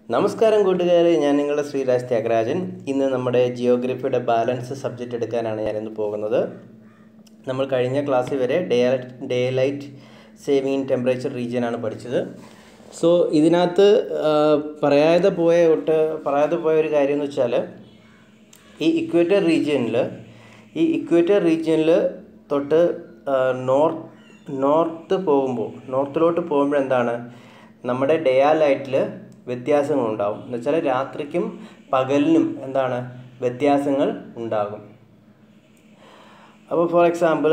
നമസ്കാരം കൂട്ടുകാരെ ഞാൻ നിങ്ങളുടെ ശ്രീരാജ് ത്യാഗരാജൻ ഇന്ന് നമ്മുടെ ജിയോഗ്രഫിയുടെ ബാലൻസ് സബ്ജക്റ്റ് എടുക്കാനാണ് ഞാനിന്ന് പോകുന്നത് നമ്മൾ കഴിഞ്ഞ ക്ലാസ്സിൽ വരെ day daylight saving in temperature റീജിയനാണ് പഠിച്ചത് സോ ഇതിനകത്ത് ആ, പറയാതെ പോയ ഒട്ട് പറയാതെ പോയ ഒരു കാര്യം എന്ന് വെച്ചാൽ ഈ ഇക്വേറ്റർ റീജിയനിൽ ഈ ഇക്വേറ്റർ റീജിയനിൽ തൊട്ട് നോർത്ത് നോർത്ത് പോകുമ്പോൾ നോർത്തിലോട്ട് പോകുമ്പോൾ എന്താണ് നമ്മുടെ ഡയാലൈറ്റിൽ വ്യത്യാസങ്ങളുണ്ടാവും എന്ന് വെച്ചാൽ രാത്രിക്കും പകലിനും എന്താണ് വ്യത്യാസങ്ങൾ ഉണ്ടാകും അപ്പോൾ ഫോർ എക്സാമ്പിൾ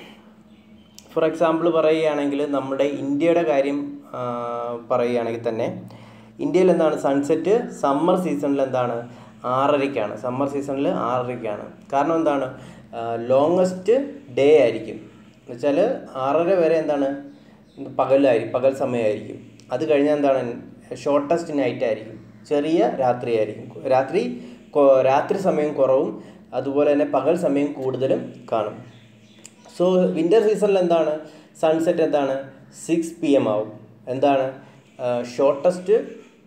ഫോർ എക്സാമ്പിൾ പറയുകയാണെങ്കിൽ നമ്മുടെ ഇന്ത്യയുടെ കാര്യം ആ, പറയുകയാണെങ്കിൽ തന്നെ ഇന്ത്യയിൽ എന്താണ് സൺസെറ്റ് സമ്മർ സീസണിൽ എന്താണ് ആറരയ്ക്കാണ് സമ്മർ സീസണിൽ ആറരയ്ക്കാണ് കാരണം എന്താണ് ലോങ്ങസ്റ്റ് ഡേ ആയിരിക്കും എന്ന് വെച്ചാൽ ആറര വരെ എന്താണ് പകലായിരിക്കും പകൽ സമയമായിരിക്കും അത് കഴിഞ്ഞാൽ എന്താണ് ഷോർട്ടസ്റ്റ് നൈറ്റ് ആയിരിക്കും ചെറിയ രാത്രിയായിരിക്കും രാത്രി കൊ- രാത്രി സമയം കുറവും അതുപോലെ തന്നെ പകൽ സമയം കൂടുതലും കാണും സോ വിൻ്റർ സീസണിൽ എന്താണ് സൺസെറ്റ് എന്താണ് സിക്സ് പി എം ആവും എന്താണ് ഷോർട്ടസ്റ്റ്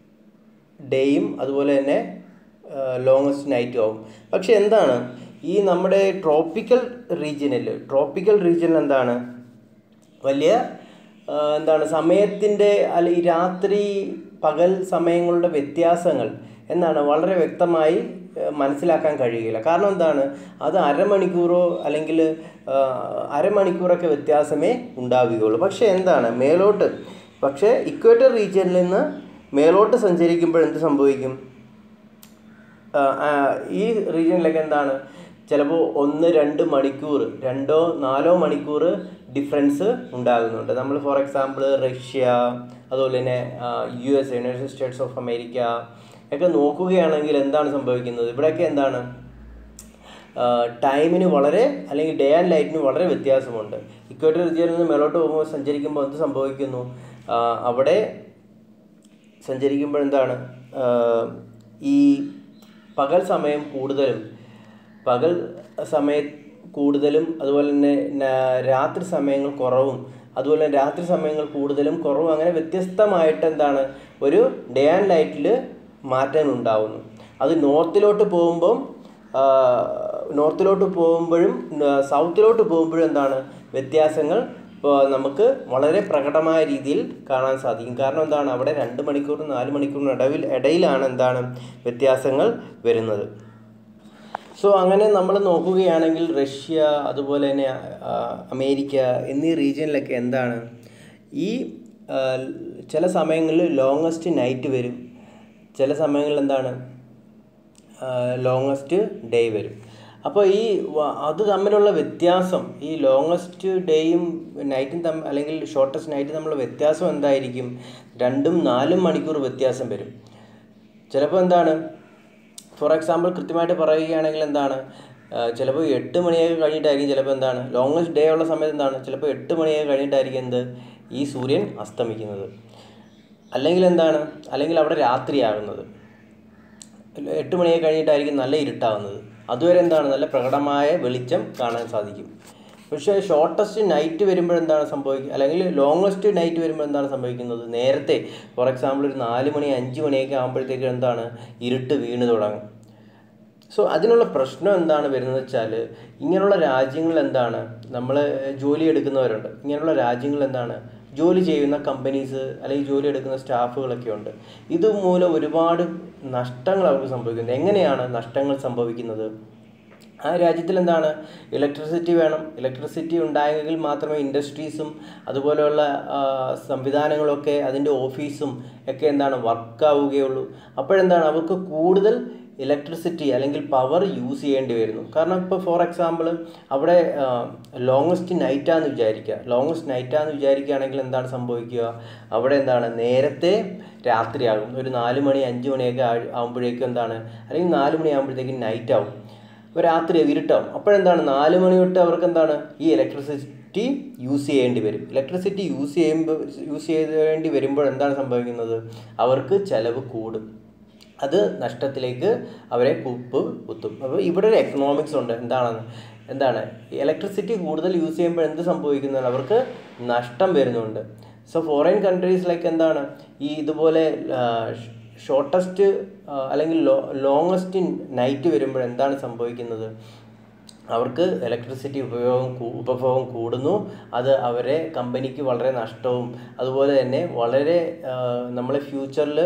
ഡേയും അതുപോലെ തന്നെ ലോങ്ങസ്റ്റ് നൈറ്റും ആവും പക്ഷെ എന്താണ് ഈ നമ്മുടെ ട്രോപ്പിക്കൽ റീജിയനിൽ ട്രോപ്പിക്കൽ റീജിയനിൽ എന്താണ് വലിയ ആ, എന്താണ് സമയത്തിൻ്റെ അല്ലെ ഈ രാത്രി പകൽ സമയങ്ങളുടെ വ്യത്യാസങ്ങൾ എന്താണ് വളരെ വ്യക്തമായി ആ, മനസ്സിലാക്കാൻ കഴിയുകയില്ല കാരണം എന്താണ് അത് അരമണിക്കൂറോ അല്ലെങ്കിൽ ആ, അരമണിക്കൂറൊക്കെ വ്യത്യാസമേ ഉണ്ടാവുകയുള്ളൂ പക്ഷേ എന്താണ് മേലോട്ട് പക്ഷേ ഇക്വേറ്റർ റീജിയനിൽ നിന്ന് മേലോട്ട് സഞ്ചരിക്കുമ്പോൾ എന്ത് സംഭവിക്കും ആ, ആ, ഈ റീജിയനിലൊക്കെ എന്താണ് ചിലപ്പോൾ ഒന്ന് രണ്ട് മണിക്കൂർ രണ്ടോ നാലോ മണിക്കൂർ ഡിഫറൻസ് ഉണ്ടാകുന്നുണ്ട് നമ്മൾ ഫോർ എക്സാമ്പിൾ റഷ്യ അതുപോലെ തന്നെ U S United States of America ഒക്കെ നോക്കുകയാണെങ്കിൽ എന്താണ് സംഭവിക്കുന്നത് ഇവിടെയൊക്കെ എന്താണ് ടൈമിന് വളരെ അല്ലെങ്കിൽ ഡേ ആൻഡ് ലൈറ്റിന് വളരെ വ്യത്യാസമുണ്ട് ഇക്വേറ്റർ റീജിയനിൽ നിന്ന് മേലോട്ട് പോകുമ്പോൾ സഞ്ചരിക്കുമ്പോൾ എന്ത് സംഭവിക്കുന്നു ആ, അവിടെ സഞ്ചരിക്കുമ്പോൾ എന്താണ് ആ, ഈ പകൽ സമയം കൂടുതലും പകൽ സമയം കൂടുതലും അതുപോലെ തന്നെ ന- രാത്രി സമയങ്ങൾ കുറവും അതുപോലെ തന്നെ രാത്രി സമയങ്ങൾ കൂടുതലും കുറവും അങ്ങനെ വ്യത്യസ്തമായിട്ട് എന്താണ് ഒരു ഡേ ആൻഡ് ലൈറ്റിൽ മാറ്റം ഉണ്ടാവുന്നു അത് നോർത്തിലോട്ട് പോകുമ്പം ആ, നോർത്തിലോട്ട് പോകുമ്പോഴും ന- സൗത്തിലോട്ട് പോകുമ്പോഴും എന്താണ് വ്യത്യാസങ്ങൾ ഇപ്പോൾ നമുക്ക് വളരെ പ്രകടമായ രീതിയിൽ കാണാൻ സാധിക്കും കാരണം എന്താണ് അവിടെ രണ്ട് മണിക്കൂറിനും നാല് മണിക്കൂറിനും ഇടവിൽ ഇടയിലാണ് എന്താണ് വ്യത്യാസങ്ങൾ വരുന്നത് സോ അങ്ങനെ നമ്മൾ നോക്കുകയാണെങ്കിൽ റഷ്യ അതുപോലെ തന്നെ ആ, അമേരിക്ക എന്നീ റീജിയനിലൊക്കെ എന്താണ് ഈ ആ, ചില സമയങ്ങളിൽ ലോങ്ങസ്റ്റ് നൈറ്റ് വരും ചില സമയങ്ങളിൽ എന്താണ് ലോങ്ങസ്റ്റ് ഡേ വരും അപ്പോൾ ഈ വ- അത് തമ്മിലുള്ള വ്യത്യാസം ഈ ലോങ്ങസ്റ്റ് ഡേയും നൈറ്റും തമ്മിൽ അല്ലെങ്കിൽ ഷോർട്ടസ്റ്റ് നൈറ്റും തമ്മിലുള്ള വ്യത്യാസം എന്തായിരിക്കും രണ്ടും നാലും മണിക്കൂർ വ്യത്യാസം വരും ചിലപ്പോൾ എന്താണ് ഫോർ എക്സാമ്പിൾ കൃത്യമായിട്ട് പറയുകയാണെങ്കിൽ എന്താണ് ചിലപ്പോൾ എട്ട് മണിയൊക്കെ കഴിഞ്ഞിട്ടായിരിക്കും ചിലപ്പോൾ എന്താണ് ലോങ്ങസ്റ്റ് ഡേ ഉള്ള സമയത്ത് എന്താണ് ചിലപ്പോൾ എട്ട് മണിയൊക്കെ കഴിഞ്ഞിട്ടായിരിക്കും എന്ത് ഈ സൂര്യൻ അസ്തമിക്കുന്നത് അല്ലെങ്കിൽ എന്താണ് അല്ലെങ്കിൽ അവിടെ രാത്രിയാകുന്നത് എട്ട് മണിയൊക്കെ കഴിഞ്ഞിട്ടായിരിക്കും നല്ല ഇരുട്ടാവുന്നത് അതുവരെ എന്താണ് നല്ല പ്രകടമായ വെളിച്ചം കാണാൻ സാധിക്കും പക്ഷേ ഷോർട്ടസ്റ്റ് നൈറ്റ് വരുമ്പോൾ എന്താണ് സംഭവിക്കുക അല്ലെങ്കിൽ ലോങ്ങസ്റ്റ് നൈറ്റ് വരുമ്പോൾ എന്താണ് സംഭവിക്കുന്നത് നേരത്തെ ഫോർ എക്സാമ്പിൾ ഒരു നാല് മണി അഞ്ച് മണിയൊക്കെ ആകുമ്പോഴത്തേക്ക് എന്താണ് ഇരുട്ട് വീണ് തുടങ്ങും സോ അതിനുള്ള പ്രശ്നം എന്താണ് വരുന്നത് വെച്ചാൽ ഇങ്ങനെയുള്ള രാജ്യങ്ങൾ എന്താണ് നമ്മൾ ജോലി എടുക്കുന്നവരുണ്ട് ഇങ്ങനെയുള്ള രാജ്യങ്ങൾ എന്താണ് ജോലി ചെയ്യുന്ന കമ്പനീസ് അല്ലെങ്കിൽ ജോലി എടുക്കുന്ന സ്റ്റാഫുകളൊക്കെ ഉണ്ട് ഇതുമൂലം ഒരുപാട് നഷ്ടങ്ങൾ അവർക്ക് സംഭവിക്കുന്നത് എങ്ങനെയാണ് നഷ്ടങ്ങൾ സംഭവിക്കുന്നത് ആ രാജ്യത്തിൽ എന്താണ് ഇലക്ട്രിസിറ്റി വേണം ഇലക്ട്രിസിറ്റി ഉണ്ടായെങ്കിൽ മാത്രമേ ഇൻഡസ്ട്രീസും അതുപോലെയുള്ള ആ, സംവിധാനങ്ങളൊക്കെ അതിൻ്റെ ഓഫീസും ഒക്കെ എന്താണ് വർക്ക് ആവുകയുള്ളൂ അപ്പോഴെന്താണ് അവർക്ക് കൂടുതൽ ഇലക്ട്രിസിറ്റി അല്ലെങ്കിൽ പവർ യൂസ് ചെയ്യേണ്ടി വരുന്നു കാരണം ഇപ്പോൾ ഫോർ എക്സാമ്പിൾ അവിടെ ലോങ്ങസ്റ്റ് നൈറ്റാന്ന് വിചാരിക്കുക ലോങ്ങസ്റ്റ് നൈറ്റാന്ന് വിചാരിക്കുകയാണെങ്കിൽ എന്താണ് സംഭവിക്കുക അവിടെ എന്താണ് നേരത്തെ രാത്രിയാകും ഒരു നാല് മണി അഞ്ച് മണിയൊക്കെ ആ- ആകുമ്പോഴേക്കും എന്താണ് അല്ലെങ്കിൽ നാല് മണി ആകുമ്പോഴത്തേക്കും നൈറ്റ് ആവും ഇപ്പോൾ രാത്രി ഇരുട്ടാവും അപ്പോഴെന്താണ് നാല് മണി തൊട്ട് അവർക്ക് എന്താണ് ഈ ഇലക്ട്രിസിറ്റി യൂസ് ചെയ്യേണ്ടി വരും ഇലക്ട്രിസിറ്റി യൂസ് ചെയ്യുമ്പോൾ യൂസ് ചെയ്യേണ്ടി വരുമ്പോൾ എന്താണ് സംഭവിക്കുന്നത് അവർക്ക് ചിലവ് കൂടും അത് നഷ്ടത്തിലേക്ക് അവരെ കുപ്പ് കുത്തും അപ്പോൾ ഇവിടെ ഒരു എക്കണോമിക്സ് ഉണ്ട് എന്താണെന്ന് എന്താണ് ഇലക്ട്രിസിറ്റി കൂടുതൽ യൂസ് ചെയ്യുമ്പോൾ എന്ത് സംഭവിക്കുന്നത് അവർക്ക് നഷ്ടം വരുന്നുണ്ട് സോ ഫോറിൻ കൺട്രീസ് ലൈക്ക് എന്താണ് ഈ ഇതുപോലെ ഷോർട്ടസ്റ്റ് അല്ലെങ്കിൽ ലോ ലോങ്ങസ്റ്റ് നൈറ്റ് വരുമ്പോൾ എന്താണ് സംഭവിക്കുന്നത് അവർക്ക് ഇലക്ട്രിസിറ്റി ഉപയോഗം കൂ- ഉപഭോഗം കൂടുന്നു അത് അവരെ കമ്പനിക്ക് വളരെ നഷ്ടവും അതുപോലെ തന്നെ വളരെ ആ, നമ്മളെ ഫ്യൂച്ചറിൽ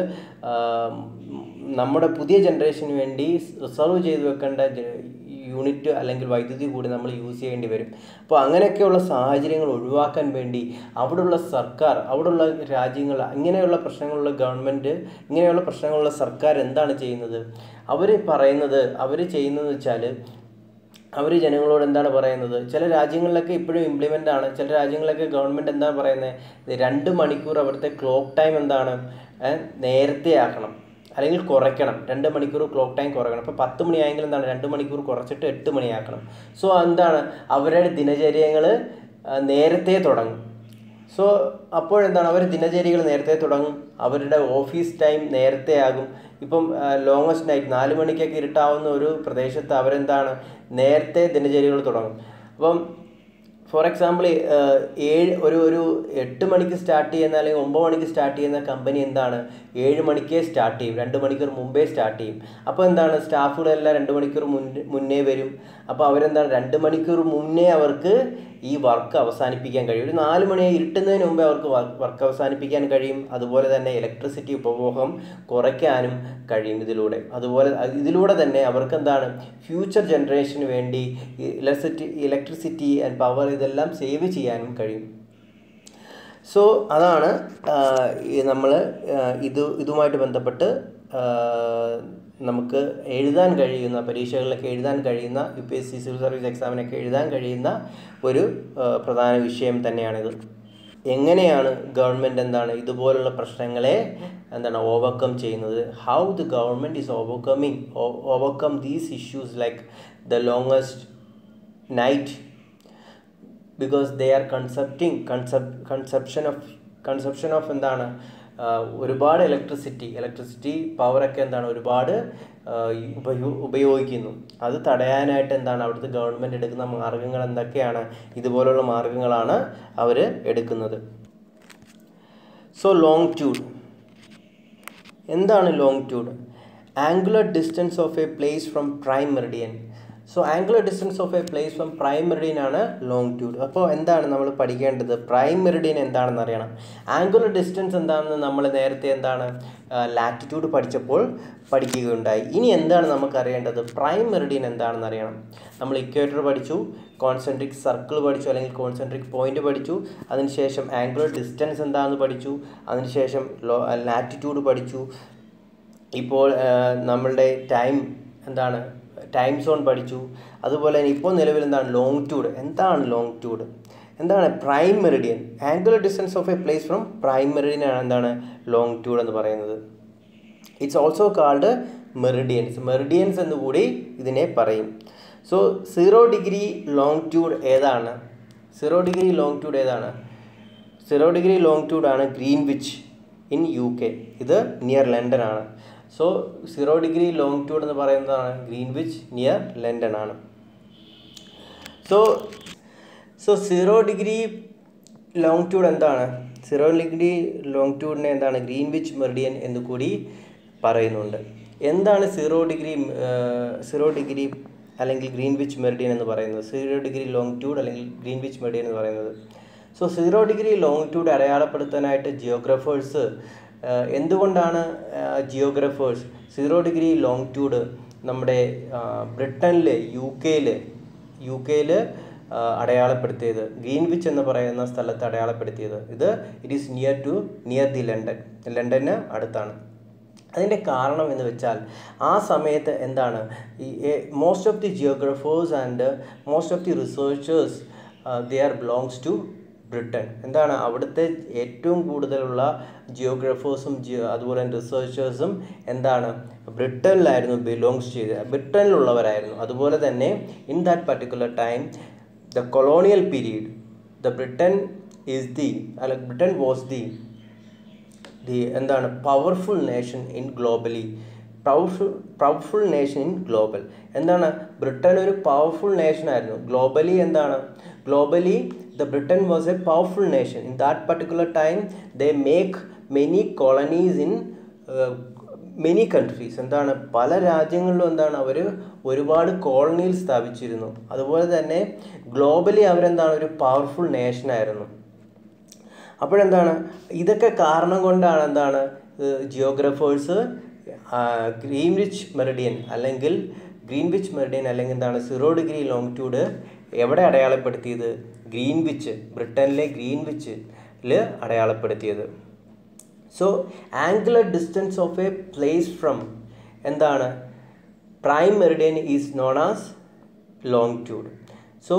നമ്മുടെ പുതിയ ജനറേഷന് വേണ്ടി റിസർവ് ചെയ്ത് വെക്കേണ്ട ജ- യൂണിറ്റ് അല്ലെങ്കിൽ വൈദ്യുതി കൂടി നമ്മൾ യൂസ് ചെയ്യേണ്ടി വരും അപ്പോൾ അങ്ങനെയൊക്കെയുള്ള സാഹചര്യങ്ങൾ ഒഴിവാക്കാൻ വേണ്ടി അവിടെയുള്ള സർക്കാർ അവിടെയുള്ള രാജ്യങ്ങൾ ഇങ്ങനെയുള്ള പ്രശ്നങ്ങളുള്ള ഗവൺമെൻറ് ഇങ്ങനെയുള്ള പ്രശ്നങ്ങളുള്ള സർക്കാർ എന്താണ് ചെയ്യുന്നത് അവർ പറയുന്നത് അവർ ചെയ്യുന്നതെന്ന് വെച്ചാൽ അവർ ജനങ്ങളോട് എന്താണ് പറയുന്നത് ചില രാജ്യങ്ങളിലൊക്കെ ഇപ്പോഴും ഇംപ്ലിമെൻ്റ് ആണ് ചില രാജ്യങ്ങളിലൊക്കെ ഗവൺമെൻറ് എന്താണ് പറയുന്നത് രണ്ട് മണിക്കൂർ അവിടുത്തെ ക്ലോക്ക് ടൈം എന്താണ് ഏ, നേരത്തെ ആക്കണം അല്ലെങ്കിൽ കുറയ്ക്കണം രണ്ട് മണിക്കൂർ ക്ലോക്ക് ടൈം കുറയ്ക്കണം ഇപ്പോൾ പത്ത് മണിയായെങ്കിൽ എന്താണ് രണ്ട് മണിക്കൂർ കുറച്ചിട്ട് എട്ട് മണിയാക്കണം സോ എന്താണ് അവരുടെ ദിനചര്യങ്ങൾ നേരത്തെ തുടങ്ങും സോ അപ്പോഴെന്താണ് അവർ ദിനചര്യകൾ നേരത്തെ തുടങ്ങും അവരുടെ ഓഫീസ് ടൈം നേരത്തെ ആകും ഇപ്പം ലോങ്ങസ്റ്റ് നൈറ്റ് നാല് മണിക്കൊക്കെ ഇരുട്ടാവുന്ന ഒരു പ്രദേശത്ത് അവരെന്താണ് നേരത്തെ ദിനചര്യകൾ തുടങ്ങും അപ്പം ഫോർ എക്സാമ്പിൾ ഏഴ് ഒരു ഒരു എട്ട് മണിക്ക് സ്റ്റാർട്ട് ചെയ്യുന്ന അല്ലെങ്കിൽ ഒമ്പത് മണിക്ക് സ്റ്റാർട്ട് ചെയ്യുന്ന കമ്പനി എന്താണ് ഏഴ് മണിക്കേ സ്റ്റാർട്ട് ചെയ്യും രണ്ട് മണിക്കൂർ മുമ്പേ സ്റ്റാർട്ട് ചെയ്യും അപ്പോൾ എന്താണ് സ്റ്റാഫുകളെല്ലാം രണ്ട് മണിക്കൂർ മുന്നേ മുന്നേ വരും അപ്പോൾ അവരെന്താണ് രണ്ട് മണിക്കൂർ മുന്നേ അവർക്ക് ഈ വർക്ക് അവസാനിപ്പിക്കാൻ കഴിയും ഒരു നാല് മണി ഇരുട്ടുന്നതിന് മുമ്പേ അവർക്ക് വർക്ക് അവസാനിപ്പിക്കാൻ കഴിയും അതുപോലെ തന്നെ ഇലക്ട്രിസിറ്റി ഉപഭോഗം കുറയ്ക്കാനും കഴിയും ഇതിലൂടെ അതുപോലെ അത് ഇതിലൂടെ തന്നെ അവർക്ക് എന്താണ് ഫ്യൂച്ചർ ജനറേഷന് വേണ്ടി ഇലക്ട്രിസിറ്റി ഇലക്ട്രിസിറ്റി ആൻഡ് പവർ ഇതെല്ലാം സേവ് ചെയ്യാനും കഴിയും സോ അതാണ് നമ്മൾ ഇത് ഇതുമായിട്ട് ബന്ധപ്പെട്ട് ആ, നമുക്ക് എഴുതാൻ കഴിയുന്ന പരീക്ഷകളിലൊക്കെ എഴുതാൻ കഴിയുന്ന U P S C civil service എക്സാമിനൊക്കെ എഴുതാൻ കഴിയുന്ന ഒരു ആ, പ്രധാന വിഷയം തന്നെയാണിത് എങ്ങനെയാണ് ഗവൺമെൻറ് എന്താണ് ഇതുപോലുള്ള പ്രശ്നങ്ങളെ എന്താണ് ഓവർകം ചെയ്യുന്നത് how the government is overcoming overcome these issues like the longest night because they are concepting concept conception of conception of എന്താണ് ആ, ഒരുപാട് ഇലക്ട്രിസിറ്റി ഇലക്ട്രിസിറ്റി പവറൊക്കെ എന്താണ് ഒരുപാട് ആ, ഉപയോ ഉപയോഗിക്കുന്നു അത് തടയാനായിട്ട് എന്താണ് അവിടുത്തെ ഗവൺമെൻറ് എടുക്കുന്ന മാർഗങ്ങൾ എന്തൊക്കെയാണ് ഇതുപോലുള്ള മാർഗങ്ങളാണ് അവർ എടുക്കുന്നത് സോ ലോങ് ട്യൂഡ് എന്താണ് longitude angular distance of a place from prime meridian so angular distance of a place from prime meridian ആണ് ലോങ് ട്യൂഡ് അപ്പോൾ എന്താണ് നമ്മൾ പഠിക്കേണ്ടത് പ്രൈം മെറിഡിയൻ എന്താണെന്ന് അറിയണം ആംഗുലർ ഡിസ്റ്റൻസ് എന്താണെന്ന് നമ്മൾ നേരത്തെ എന്താണ് ലാറ്റിറ്റ്യൂഡ് പഠിച്ചപ്പോൾ പഠിക്കുകയുണ്ടായി ഇനി എന്താണ് നമുക്ക് അറിയേണ്ടത് പ്രൈം മെറിഡിയൻ എന്താണെന്ന് അറിയണം നമ്മൾ ഇക്വേറ്റർ പഠിച്ചു കോൺസെൻട്രിക് സർക്കിൾ പഠിച്ചു അല്ലെങ്കിൽ കോൺസെൻട്രിക് പോയിന്റ് പഠിച്ചു അതിനുശേഷം ആംഗുലർ ഡിസ്റ്റൻസ് എന്താണെന്ന് പഠിച്ചു അതിനുശേഷം ലോ ലാറ്റിറ്റ്യൂഡ് പഠിച്ചു ഇപ്പോൾ ആ, നമ്മളുടെ ടൈം എന്താണ് ടൈം സോൺ പഠിച്ചു അതുപോലെ തന്നെ ഇപ്പോൾ നിലവിൽ എന്താണ് ലോങ് ട്യൂഡ് എന്താണ് ലോങ് ട്യൂഡ് എന്താണ് prime meridian angular distance of a place from prime meridian ആണ് എന്താണ് ലോങ് ട്യൂഡ് എന്ന് പറയുന്നത് it's also called meridians meridians എന്ന് കൂടി ഇതിനെ പറയും so zero degree longitude ഏതാണ് സീറോ ഡിഗ്രി ലോങ് ട്യൂഡ് ഏതാണ് സീറോ ഡിഗ്രി ലോങ് ട്യൂഡ് ആണ് ഗ്രീൻവിച്ച് ഇൻ യു കെ ഇത് നിയർ ലണ്ടൻ ആണ് so zero degree longitude എന്ന് പറയുന്നതാണ് ഗ്രീൻവിച്ച് നിയർ ലണ്ടൻ ആണ് so so zero degree longitude എന്താണ് zero degree long ട്യൂഡിനെ എന്താണ് Greenwich meridian എന്ന് കൂടി പറയുന്നുണ്ട് എന്താണ് സീറോ ഡിഗ്രി സീറോ ഡിഗ്രി അല്ലെങ്കിൽ ഗ്രീൻവിച്ച് മെറിഡിയൻ എന്ന് പറയുന്നത് സീറോ ഡിഗ്രി ലോങ് ട്യൂഡ് അല്ലെങ്കിൽ ഗ്രീൻവിച്ച് മെറിഡിയൻ എന്ന് പറയുന്നത് so zero degree longitude അടയാളപ്പെടുത്താനായിട്ട് ജിയോഗ്രഫേഴ്സ് എന്തുകൊണ്ടാണ് geographers zero degree longitude നമ്മുടെ ബ്രിട്ടനിൽ യു കെയിൽ യു കെയിൽ അടയാളപ്പെടുത്തിയത് ഗ്രീൻവിച്ച് എന്ന് പറയുന്ന സ്ഥലത്ത് അടയാളപ്പെടുത്തിയത് ഇത് it is near to near the London ലണ്ടന് അടുത്താണ് അതിൻ്റെ കാരണം എന്ന് വെച്ചാൽ ആ സമയത്ത് എന്താണ് ഈ most of the geographers and most of the researchers they are belongs to Britain എന്താണ് അവിടുത്തെ ഏറ്റവും കൂടുതലുള്ള ജിയോഗ്രഫേഴ്സും ജിയോ അതുപോലെ തന്നെ റിസർച്ചേഴ്സും എന്താണ് ബ്രിട്ടനിലായിരുന്നു ബിലോങ്സ് ചെയ്തത് ബ്രിട്ടനിലുള്ളവരായിരുന്നു അതുപോലെ തന്നെ in that particular time the colonial period the Britain is the അല്ല ബ്രിട്ടൻ വാസ് ദി ദി എന്താണ് powerful nation in globally powerful powerful nation in global എന്താണ് ബ്രിട്ടൻ ഒരു പവർഫുൾ നേഷൻ ആയിരുന്നു ഗ്ലോബലി എന്താണ് globally the Britain was a powerful nation in that particular time they make many colonies in many countries എന്താണ് പല രാജ്യങ്ങളിലും എന്താണ് അവർ ഒരുപാട് കോളനിയിൽ സ്ഥാപിച്ചിരുന്നു അതുപോലെ തന്നെ ഗ്ലോബലി അവരെന്താണ് ഒരു പവർഫുൾ നേഷനായിരുന്നു അപ്പോഴെന്താണ് ഇതൊക്കെ കാരണം കൊണ്ടാണ് എന്താണ് ജിയോഗ്രഫേഴ്സ് ഗ്രീൻവിച്ച് മെറിഡിയൻ അല്ലെങ്കിൽ ഗ്രീൻവിച്ച് മെറിഡിയൻ അല്ലെങ്കിൽ എന്താണ് സീറോ ഡിഗ്രി ലോങ്റ്റ്യൂഡ് എവിടെ അടയാളപ്പെടുത്തിയത് ഗ്രീൻവിച്ച് ബ്രിട്ടനിലെ ഗ്രീൻവിച്ചിൽ അടയാളപ്പെടുത്തിയത് so angular distance of a place from എന്താണ് prime meridian is known as longitude so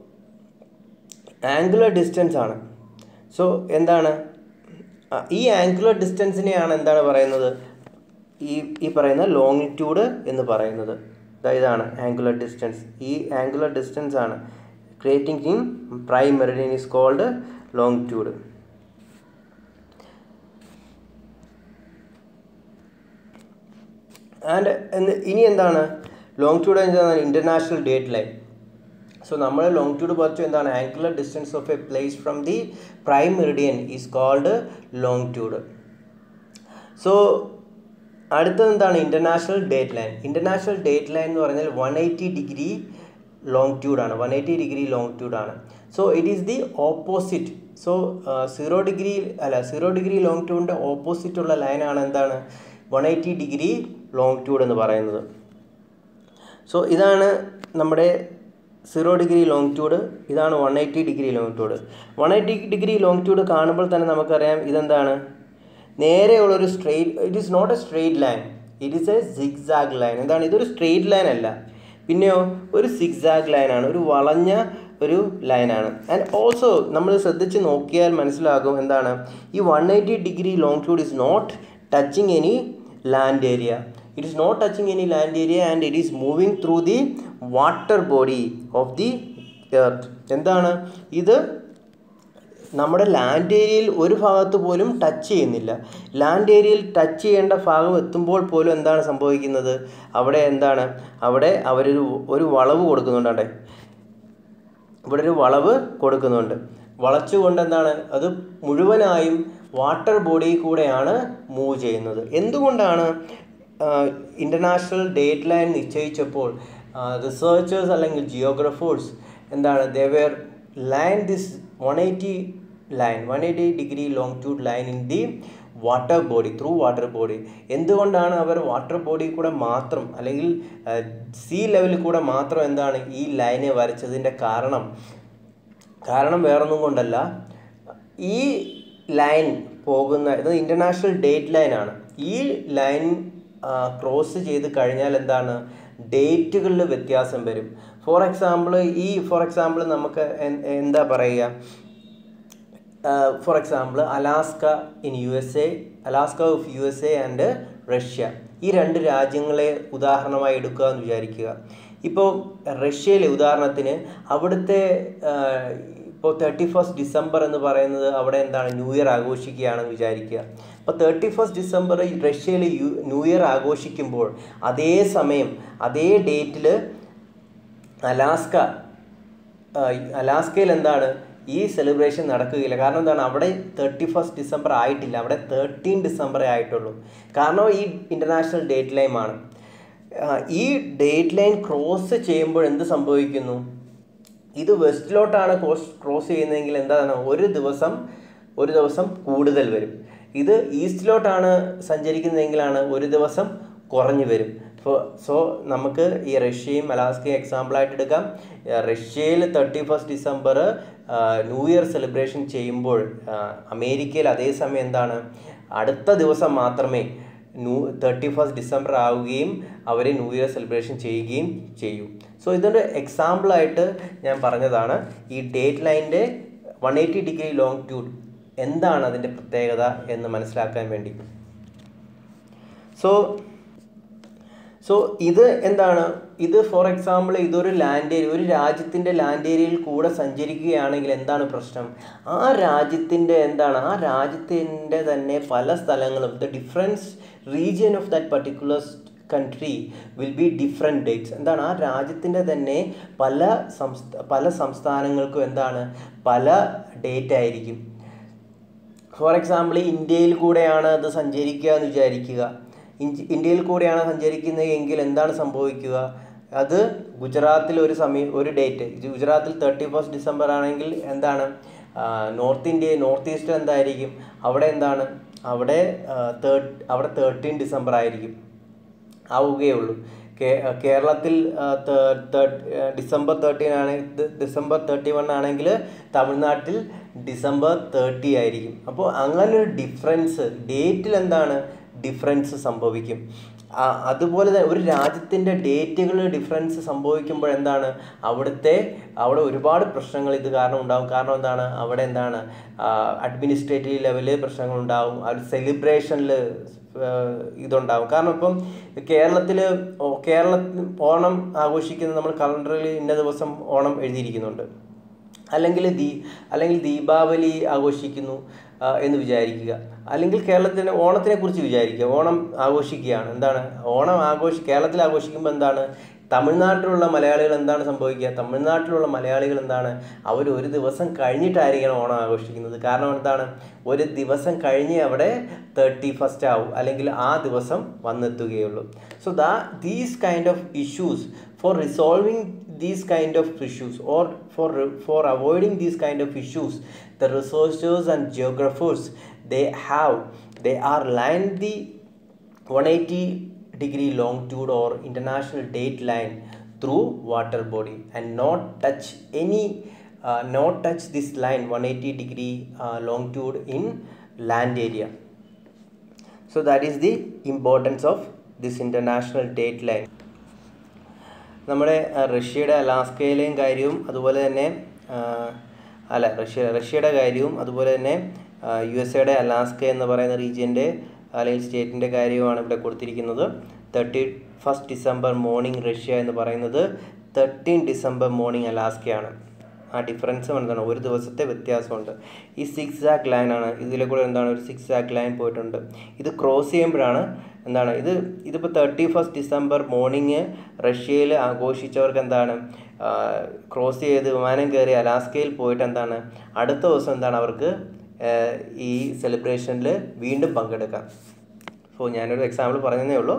angular distance ആണ് സോ എന്താണ് ഈ ആംഗുലർ ഡിസ്റ്റൻസിനെയാണ് എന്താണ് പറയുന്നത് ഈ ഈ പറയുന്ന ലോങ്ങിറ്റ്യൂഡ് എന്ന് പറയുന്നത് ഇതാണ് ആംഗുലർ ഡിസ്റ്റൻസ് ഈ ആംഗുലർ ഡിസ്റ്റൻസ് ആണ് creating in prime meridian is called longitude and ഇനി എന്താണ് ലോങ്ങിറ്റ്യൂഡ് എന്താണ് ഇൻ്റർനാഷണൽ ഡേറ്റ് ലൈൻ സോ നമ്മൾ ലോങ്ങിറ്റ്യൂഡ് പറഞ്ഞു എന്താണ് angular distance of a place from the prime meridian is called longitude so അടുത്തത് എന്താണ് international date line international date line എന്ന് പറഞ്ഞാൽ വൺ എയ്റ്റി ഡിഗ്രി ലോങ്ങിറ്റ്യൂഡ് ആണ് വൺ എയ്റ്റി ഡിഗ്രി ലോങ്ങിറ്റ്യൂഡ് ആണ് so it is the opposite so zero degree അല്ല zero degree ലോങ്ങിറ്റ്യൂഡിൻ്റെ opposite ഉള്ള ലൈനാണ് എന്താണ് വൺ എയ്റ്റി ഡിഗ്രി ലോങ്ങിറ്റ്യൂഡ് എന്ന് പറയുന്നത് സോ ഇതാണ് നമ്മുടെ സീറോ ഡിഗ്രി ലോങ്ങിറ്റ്യൂഡ് ഇതാണ് one eighty degree longitude one eighty degree longitude കാണുമ്പോൾ തന്നെ നമുക്കറിയാം ഇതെന്താണ് നേരെയുള്ളൊരു straight it is not a straight line it is a zigzag line എന്താണ് ഇതൊരു സ്ട്രെയിറ്റ് ലൈൻ അല്ല പിന്നെയോ ഒരു സിക്സാഗ് ലൈനാണ് ഒരു വളഞ്ഞ ഒരു ലൈനാണ് ആൻഡ് ഓൾസോ നമ്മൾ ശ്രദ്ധിച്ച് നോക്കിയാൽ മനസ്സിലാകും എന്താണ് ഈ one eighty degree longitude is not touching any land area it is not touching any land area and it is moving through the water body of the earth എന്താണ് ഇത് നമ്മുടെ ലാൻഡ് ഏരിയയിൽ ഒരു ഭാഗത്ത് പോലും ടച്ച് ചെയ്യുന്നില്ല ലാൻഡ് ഏരിയയിൽ touch ചെയ്യേണ്ട ഭാഗം എത്തുമ്പോൾ പോലും എന്താണ് സംഭവിക്കുന്നത് അവിടെ എന്താണ് അവിടെ അവരൊരു ഒരു വളവ് കൊടുക്കുന്നുണ്ട് ഇവിടെ ഒരു വളവ് കൊടുക്കുന്നുണ്ട് വളച്ചുകൊണ്ട് എന്താണ് അത് മുഴുവനായും വാട്ടർ ബോഡി കൂടെയാണ് മൂവ് ചെയ്യുന്നത് എന്തുകൊണ്ടാണ് ഇൻ്റർനാഷണൽ ഡേറ്റ് ലൈൻ നിശ്ചയിച്ചപ്പോൾ റിസർച്ചേഴ്സ് അല്ലെങ്കിൽ ജിയോഗ്രഫേഴ്സ് എന്താണ് they were line this one eighty line one eighty degree longitude line in the water body through water body എന്തുകൊണ്ടാണ് അവർ വാട്ടർ ബോഡി കൂടെ മാത്രം അല്ലെങ്കിൽ സീ ലെവലിൽ കൂടെ മാത്രം എന്താണ് ഈ ലൈനെ വരച്ചതിൻ്റെ കാരണം കാരണം വേറൊന്നും കൊണ്ടല്ല ഈ ലൈൻ പോകുന്ന ഇത് ഇൻ്റർനാഷണൽ ഡേറ്റ് ലൈനാണ് ഈ ലൈൻ ക്രോസ് ചെയ്ത് കഴിഞ്ഞാൽ എന്താണ് ഡേറ്റുകളിൽ വ്യത്യാസം വരും ഫോർ എക്സാമ്പിൾ ഈ ഫോർ എക്സാമ്പിൾ നമുക്ക് എന്താ പറയുക for example Alaska in U S A Alaska of U S A and Russia ഈ രണ്ട് രാജ്യങ്ങളെ ഉദാഹരണമായി എടുക്കുക എന്ന് വിചാരിക്കുക ഇപ്പോൾ റഷ്യയിലെ ഉദാഹരണത്തിന് അവിടുത്തെ ഇപ്പോൾ തേർട്ടി ഫസ്റ്റ് ഡിസംബർ എന്ന് പറയുന്നത് അവിടെ എന്താണ് ന്യൂ ഇയർ ആഘോഷിക്കുകയാണെന്ന് വിചാരിക്കുക അപ്പോൾ തേർട്ടി ഫസ്റ്റ് ഡിസംബർ റഷ്യയിൽ യു ന്യൂ ഇയർ ആഘോഷിക്കുമ്പോൾ അതേ സമയം അതേ ഡേറ്റിൽ അലാസ്ക അലാസ്കയിൽ എന്താണ് ഈ സെലിബ്രേഷൻ നടക്കുകയില്ല കാരണം എന്താണ് അവിടെ തേർട്ടി ഫസ്റ്റ് ഡിസംബർ ആയിട്ടില്ല അവിടെ തേർട്ടീൻ ഡിസംബറേ ആയിട്ടുള്ളൂ കാരണം ഈ ഇൻ്റർനാഷണൽ ഡേറ്റ് ലൈമാണ് ഈ ഡേറ്റ് ലൈൻ ക്രോസ് ചെയ്യുമ്പോൾ എന്ത് സംഭവിക്കുന്നു ഇത് വെസ്റ്റിലോട്ടാണ് ക്രോസ് ക്രോസ് ചെയ്യുന്നതെങ്കിൽ എന്താണ് ഒരു ദിവസം ഒരു ദിവസം കൂടുതൽ വരും ഇത് ഈസ്റ്റിലോട്ടാണ് സഞ്ചരിക്കുന്നതെങ്കിലാണ് ഒരു ദിവസം കുറഞ്ഞു വരും അപ്പോൾ സോ നമുക്ക് ഈ റഷ്യയും അലാസ്കയും എക്സാമ്പിളായിട്ട് എടുക്കാം റഷ്യയിൽ thirty first December new year celebration ചെയ്യുമ്പോൾ അമേരിക്കയിൽ അതേസമയം എന്താണ് അടുത്ത ദിവസം മാത്രമേ ന്യൂ തേർട്ടി ഫസ്റ്റ് ഡിസംബർ ആവുകയും അവർ ന്യൂ ഇയർ സെലിബ്രേഷൻ ചെയ്യുകയും ചെയ്യും സോ ഇതൊരു എക്സാമ്പിളായിട്ട് ഞാൻ പറഞ്ഞതാണ് ഈ ഡേറ്റ് ലൈൻ്റെ വൺ എയ്റ്റി ഡിഗ്രി ലോങ്റ്റ്യൂഡ് എന്താണ് അതിൻ്റെ പ്രത്യേകത എന്ന് മനസ്സിലാക്കാൻ വേണ്ടി സോ സോ ഇത് എന്താണ് ഇത് ഫോർ എക്സാമ്പിൾ ഇതൊരു ലാൻഡ് ഏരിയ ഒരു രാജ്യത്തിൻ്റെ ലാൻഡ് ഏരിയയിൽ കൂടെ സഞ്ചരിക്കുകയാണെങ്കിൽ എന്താണ് പ്രശ്നം ആ രാജ്യത്തിൻ്റെ എന്താണ് ആ രാജ്യത്തിൻ്റെ തന്നെ പല സ്ഥലങ്ങളും the difference region of that particular country will be different dates എന്താണ് ആ രാജ്യത്തിൻ്റെ തന്നെ പല സംസ്ഥാ പല സംസ്ഥാനങ്ങൾക്കും എന്താണ് പല ഡേറ്റ് ആയിരിക്കും ഫോർ എക്സാമ്പിൾ ഇന്ത്യയിൽ കൂടെയാണ് അത് സഞ്ചരിക്കുക എന്ന് വിചാരിക്കുക ഇഞ്ച്- ഇന്ത്യയിൽ കൂടെയാണ് സഞ്ചരിക്കുന്നത് എങ്കിൽ എന്താണ് സംഭവിക്കുക അത് ഗുജറാത്തിൽ ഒരു സമയം ഒരു ഡേറ്റ് ഗുജറാത്തിൽ തേർട്ടി ഫസ്റ്റ് ഡിസംബർ ആണെങ്കിൽ എന്താണ് ആ, നോർത്ത് ഇന്ത്യ നോർത്ത് ഈസ്റ്റ് എന്തായിരിക്കും അവിടെ എന്താണ് അവിടെ ആ, തേർട്ട് അവിടെ തേർട്ടീൻ ഡിസംബർ ആയിരിക്കും ആവുകയുള്ളൂ കേ- കേരളത്തിൽ ആ, തേ- തേ- ഡിസംബർ തേർട്ടീൻ ആണ് ദ- ഡിസംബർ തേർട്ടി വൺ ആണെങ്കിൽ തമിഴ്നാട്ടിൽ ഡിസംബർ തേർട്ടി ആയിരിക്കും അപ്പോൾ അങ്ങനെ ഒരു ഡിഫറൻസ് ഡേറ്റിൽ എന്താണ് ഡിഫറൻസ് സംഭവിക്കും ആ, അതുപോലെ തന്നെ ഒരു രാജ്യത്തിൻ്റെ ഡേറ്റുകൾ ഡിഫറൻസ് സംഭവിക്കുമ്പോൾ എന്താണ് അവിടുത്തെ അവിടെ ഒരുപാട് പ്രശ്നങ്ങൾ ഇത് കാരണം ഉണ്ടാകും കാരണം എന്താണ് അവിടെ എന്താണ് അഡ്മിനിസ്ട്രേറ്റീവ് ലെവലിൽ പ്രശ്നങ്ങളുണ്ടാവും അത് സെലിബ്രേഷനിൽ ഇതുണ്ടാവും കാരണം ഇപ്പം കേരളത്തിൽ കേരള ഓണം ആഘോഷിക്കുന്നത് നമ്മൾ കലണ്ടറിൽ ഇന്ന ദിവസം ഓണം എഴുതിയിരിക്കുന്നുണ്ട് അല്ലെങ്കിൽ ദീ അല്ലെങ്കിൽ ദീപാവലി ആഘോഷിക്കുന്നു ആ, എന്ന് വിചാരിക്കുക അല്ലെങ്കിൽ കേരളത്തിന് ഓണത്തിനെ കുറിച്ച് വിചാരിക്കുക ഓണം ആഘോഷിക്കുകയാണ് എന്താണ് ഓണം ആഘോഷി കേരളത്തിൽ ആഘോഷിക്കുമ്പോൾ എന്താണ് തമിഴ്നാട്ടിലുള്ള മലയാളികൾ എന്താണ് സംഭവിക്കുക തമിഴ്നാട്ടിലുള്ള മലയാളികൾ എന്താണ് അവർ ഒരു ദിവസം കഴിഞ്ഞിട്ടായിരിക്കണം ഓണം ആഘോഷിക്കുന്നത് കാരണം എന്താണ് ഒരു ദിവസം കഴിഞ്ഞ് അവിടെ തേർട്ടി ഫസ്റ്റ് ആവും അല്ലെങ്കിൽ ആ ദിവസം വന്നെത്തുകയുള്ളൂ so the these kind of issues for resolving these kind of issues or for for avoiding these kind of issues the researchers and geographers they have they are lined the 180 degree longitude or international date line through water body and not touch any uh, not touch this line 180 degree uh, longitude in land area so that is the importance of this international date line നമ്മുടെ ആ, റഷ്യയുടെ അലാസ്കയിലെയും കാര്യവും അതുപോലെ തന്നെ ആ, അല്ല Russia റഷ്യയുടെ കാര്യവും അതുപോലെ തന്നെ യു എസ് എയുടെ അലാസ്ക എന്ന് പറയുന്ന റീജിയൻ്റെ അല്ലെങ്കിൽ സ്റ്റേറ്റിൻ്റെ കാര്യവുമാണ് ഇവിടെ കൊടുത്തിരിക്കുന്നത് thirty first December morning Russia എന്ന് പറയുന്നത് തേർട്ടീൻ ഡിസംബർ മോർണിംഗ് അലാസ്കയാണ് ആ ഡിഫറൻസ് എന്താണ് ഒരു ദിവസത്തെ വ്യത്യാസമുണ്ട് ഈ സിക്സ് ആക്ക് ലൈൻ ആണ് ഇതിലെ കൂടെ എന്താണ് ഒരു സിക്സ് ആക്ക് ലൈൻ പോയിട്ടുണ്ട് ഇത് ക്രോസ് ചെയ്യുമ്പോഴാണ് എന്താണ് ഇത് ഇതിപ്പോൾ തേർട്ടി ഫസ്റ്റ് ഡിസംബർ മോർണിംഗ് റഷ്യയിൽ ആഘോഷിച്ചവർക്ക് എന്താണ് ക്രോസ് ചെയ്ത് വിമാനം കയറി അലാസ്കയിൽ പോയിട്ട് എന്താണ് അടുത്ത ദിവസം എന്താണ് അവർക്ക് ആ, ഈ സെലിബ്രേഷനിൽ വീണ്ടും പങ്കെടുക്കാം അപ്പോൾ ഞാനൊരു എക്സാമ്പിൾ പറഞ്ഞതേ ഉള്ളൂ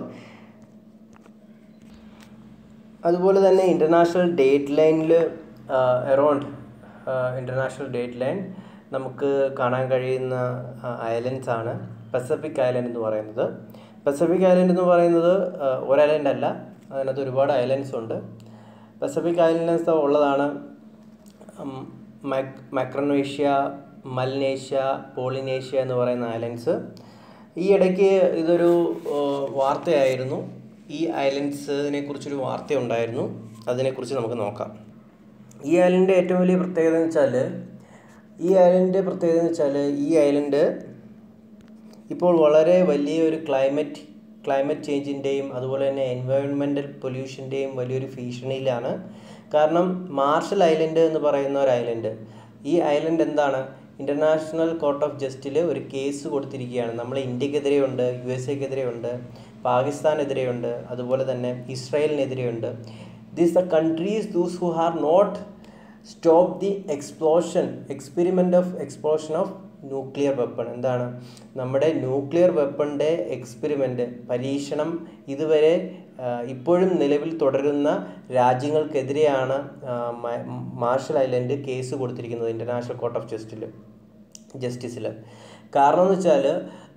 അതുപോലെ തന്നെ ഇൻ്റർനാഷണൽ ഡേറ്റ് ലൈനിൽ അറൗണ്ട് ഇൻ്റർനാഷണൽ ഡേറ്റ് ലൈൻ നമുക്ക് കാണാൻ കഴിയുന്ന ഐലൻഡ്സ് ആണ് പസഫിക് ഐലൻഡ് എന്ന് പറയുന്നത് പസഫിക് ഐലൻഡ് എന്ന് പറയുന്നത് ആ, ഒരു ഐലൻഡ് അല്ല അതിനകത്ത് ഒരുപാട് ഐലൻഡ്സ് ഉണ്ട് പസഫിക് ഐലൻഡ്സ് ഉള്ളതാണ് ഉം, മൈക് മൈക്രോനേഷ്യ മൽനേഷ്യ പോളിനേഷ്യ എന്ന് പറയുന്ന ഐലൻഡ്സ് ഈ ഇടയ്ക്ക് ഇതൊരു ആ, വാർത്തയായിരുന്നു ഈ ഐലൻഡ്സിനെ കുറിച്ചൊരു വാർത്ത ഉണ്ടായിരുന്നു അതിനെക്കുറിച്ച് നമുക്ക് നോക്കാം ഈ ഐലൻഡിൻ്റെ ഏറ്റവും വലിയ പ്രത്യേകത എന്ന് വെച്ചാൽ ഈ ഐലൻഡിൻ്റെ പ്രത്യേകത എന്ന് വെച്ചാൽ ഈ ഐലൻഡ് ഇപ്പോൾ വളരെ വലിയൊരു ക്ലൈമറ്റ് ക്ലൈമറ്റ് ചേഞ്ചിൻ്റെയും അതുപോലെ തന്നെ എൻവയോൺമെൻറ്റൽ പൊല്യൂഷൻ്റെയും വലിയൊരു ഭീഷണിയിലാണ് കാരണം മാർഷൽ ഐലൻഡ് എന്ന് പറയുന്ന ഒരു ഐലൻഡ് ഈ ഐലൻഡ് എന്താണ് ഇൻ്റർനാഷണൽ കോർട്ട് ഓഫ് ജസ്റ്റിൽ ഒരു കേസ് കൊടുത്തിരിക്കുകയാണ് നമ്മൾ ഇന്ത്യക്കെതിരെ ഉണ്ട് യു എസ് എക്കെതിരെ ഉണ്ട് പാകിസ്ഥാനെതിരെ ഉണ്ട് അതുപോലെ തന്നെ ഇസ്രായേലിനെതിരെ ഉണ്ട് these the countries those who are not stop the explosion experiment of explosion of nuclear weapon എന്താണ് നമ്മുടെ ന്യൂക്ലിയർ വെപ്പണിൻ്റെ എക്സ്പെരിമെൻ്റ് പരീക്ഷണം ഇതുവരെ ആ, ഇപ്പോഴും നിലവിൽ തുടരുന്ന രാജ്യങ്ങൾക്കെതിരെയാണ് ആ, മ- മാർഷൽ ഐലൻഡ് കേസ് കൊടുത്തിരിക്കുന്നത് ഇൻ്റർനാഷണൽ കോർട്ട് ഓഫ് ജസ്റ്റിൽ ജസ്റ്റിസിൽ കാരണം എന്ന് വെച്ചാൽ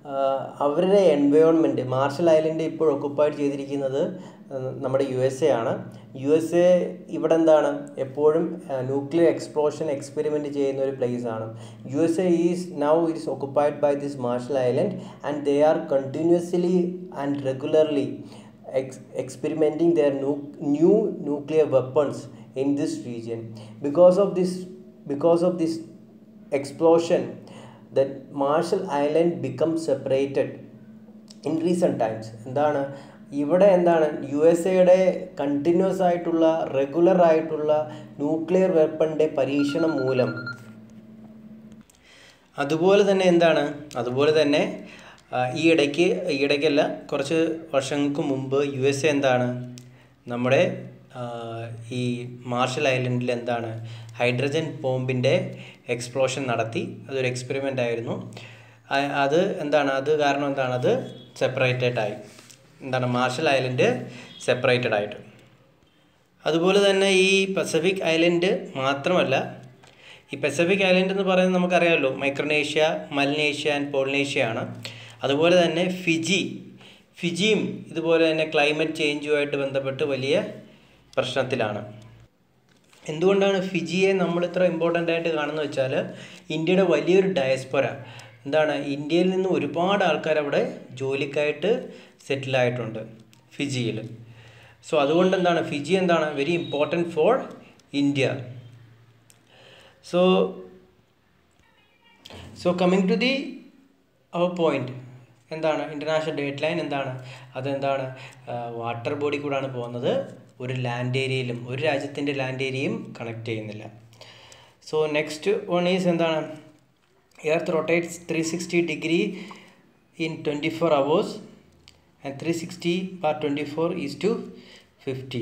അവരുടെ എൻവയോൺമെൻറ്റ് മാർഷൽ ഐലൻഡ് ഇപ്പോൾ ഒക്കുപ്പൈഡ് ചെയ്തിരിക്കുന്നത് ആ, നമ്മുടെ യു എസ് എ ആണ് യു എസ് എ ഇവിടെ എന്താണ് എപ്പോഴും ന്യൂക്ലിയർ എക്സ്പ്ലോഷൻ എക്സ്പെരിമെൻറ്റ് ചെയ്യുന്ന ഒരു പ്ലേസ് ആണ് U S A is now it is occupied by this Marshall Island and they are continuously and regularly ex- experimenting their nu- new nuclear weapons in this region because of this because of this explosion that marshall island becomes separated in recent times എന്താണ് ഇവിടെ എന്താണ് U S എയുടെ continuous ആയിട്ടുള്ള regular ആയിട്ടുള്ള nuclear വെപ്പണിൻ്റെ പരീക്ഷണം മൂലം അതുപോലെ തന്നെ എന്താണ് അതുപോലെ തന്നെ ആ, ഈ ഇടയ്ക്ക് ഈ ഇടയ്ക്കല്ല കുറച്ച് വർഷങ്ങൾക്ക് മുമ്പ് യു എസ് എ എന്താണ് നമ്മുടെ ആ, ഈ മാർഷൽ ഐലൻഡിൽ എന്താണ് ഹൈഡ്രജൻ ബോംബിൻ്റെ എക്സ്പ്ലോഷൻ നടത്തി അതൊരു എക്സ്പെരിമെൻ്റ് ആയിരുന്നു ആ- അത് എന്താണ് അത് കാരണം എന്താണ് അത് സെപ്പറേറ്റഡ് ആയി എന്താണ് മാർഷൽ ഐലൻഡ് സെപ്പറേറ്റഡ് ആയിട്ട് അതുപോലെ തന്നെ ഈ പസഫിക് ഐലൻഡ് മാത്രമല്ല ഈ പസഫിക് ഐലൻഡ് എന്ന് പറയുന്നത് നമുക്കറിയാമല്ലോ മൈക്രോനേഷ്യ മലനേഷ്യ ആൻഡ് പോളിനേഷ്യ ആണ് അതുപോലെ തന്നെ ഫിജി ഫിജിയും ഇതുപോലെ തന്നെ ക്ലൈമറ്റ് ചേഞ്ചുമായിട്ട് ബന്ധപ്പെട്ട് വലിയ പ്രശ്നത്തിലാണ് എന്തുകൊണ്ടാണ് ഫിജിയെ നമ്മൾ ഇത്ര ഇമ്പോർട്ടൻ്റ് ആയിട്ട് കാണുന്നത് വെച്ചാൽ ഇന്ത്യയുടെ വലിയൊരു ഡയസ്പൊര എന്താണ് ഇന്ത്യയിൽ നിന്ന് ഒരുപാട് ആൾക്കാർ അവിടെ ജോലിക്കായിട്ട് സെറ്റിലായിട്ടുണ്ട് ഫിജിയിൽ സോ അതുകൊണ്ട് എന്താണ് ഫിജി എന്താണ് very important for India so so coming to the our point എന്താണ് ഇൻ്റർനാഷണൽ ഡേറ്റ് ലൈൻ എന്താണ് അതെന്താണ് വാട്ടർ ബോഡി കൂടാണ് പോകുന്നത് ഒരു ലാൻഡ് ഏരിയയിലും ഒരു രാജ്യത്തിൻ്റെ ലാൻഡ് ഏരിയയും കണക്ട് ചെയ്യുന്നില്ല സോ നെക്സ്റ്റ് വൺ ഈസ് എന്താണ് earth rotates three sixty degree in twenty four hours and three sixty bar twenty four is to fifty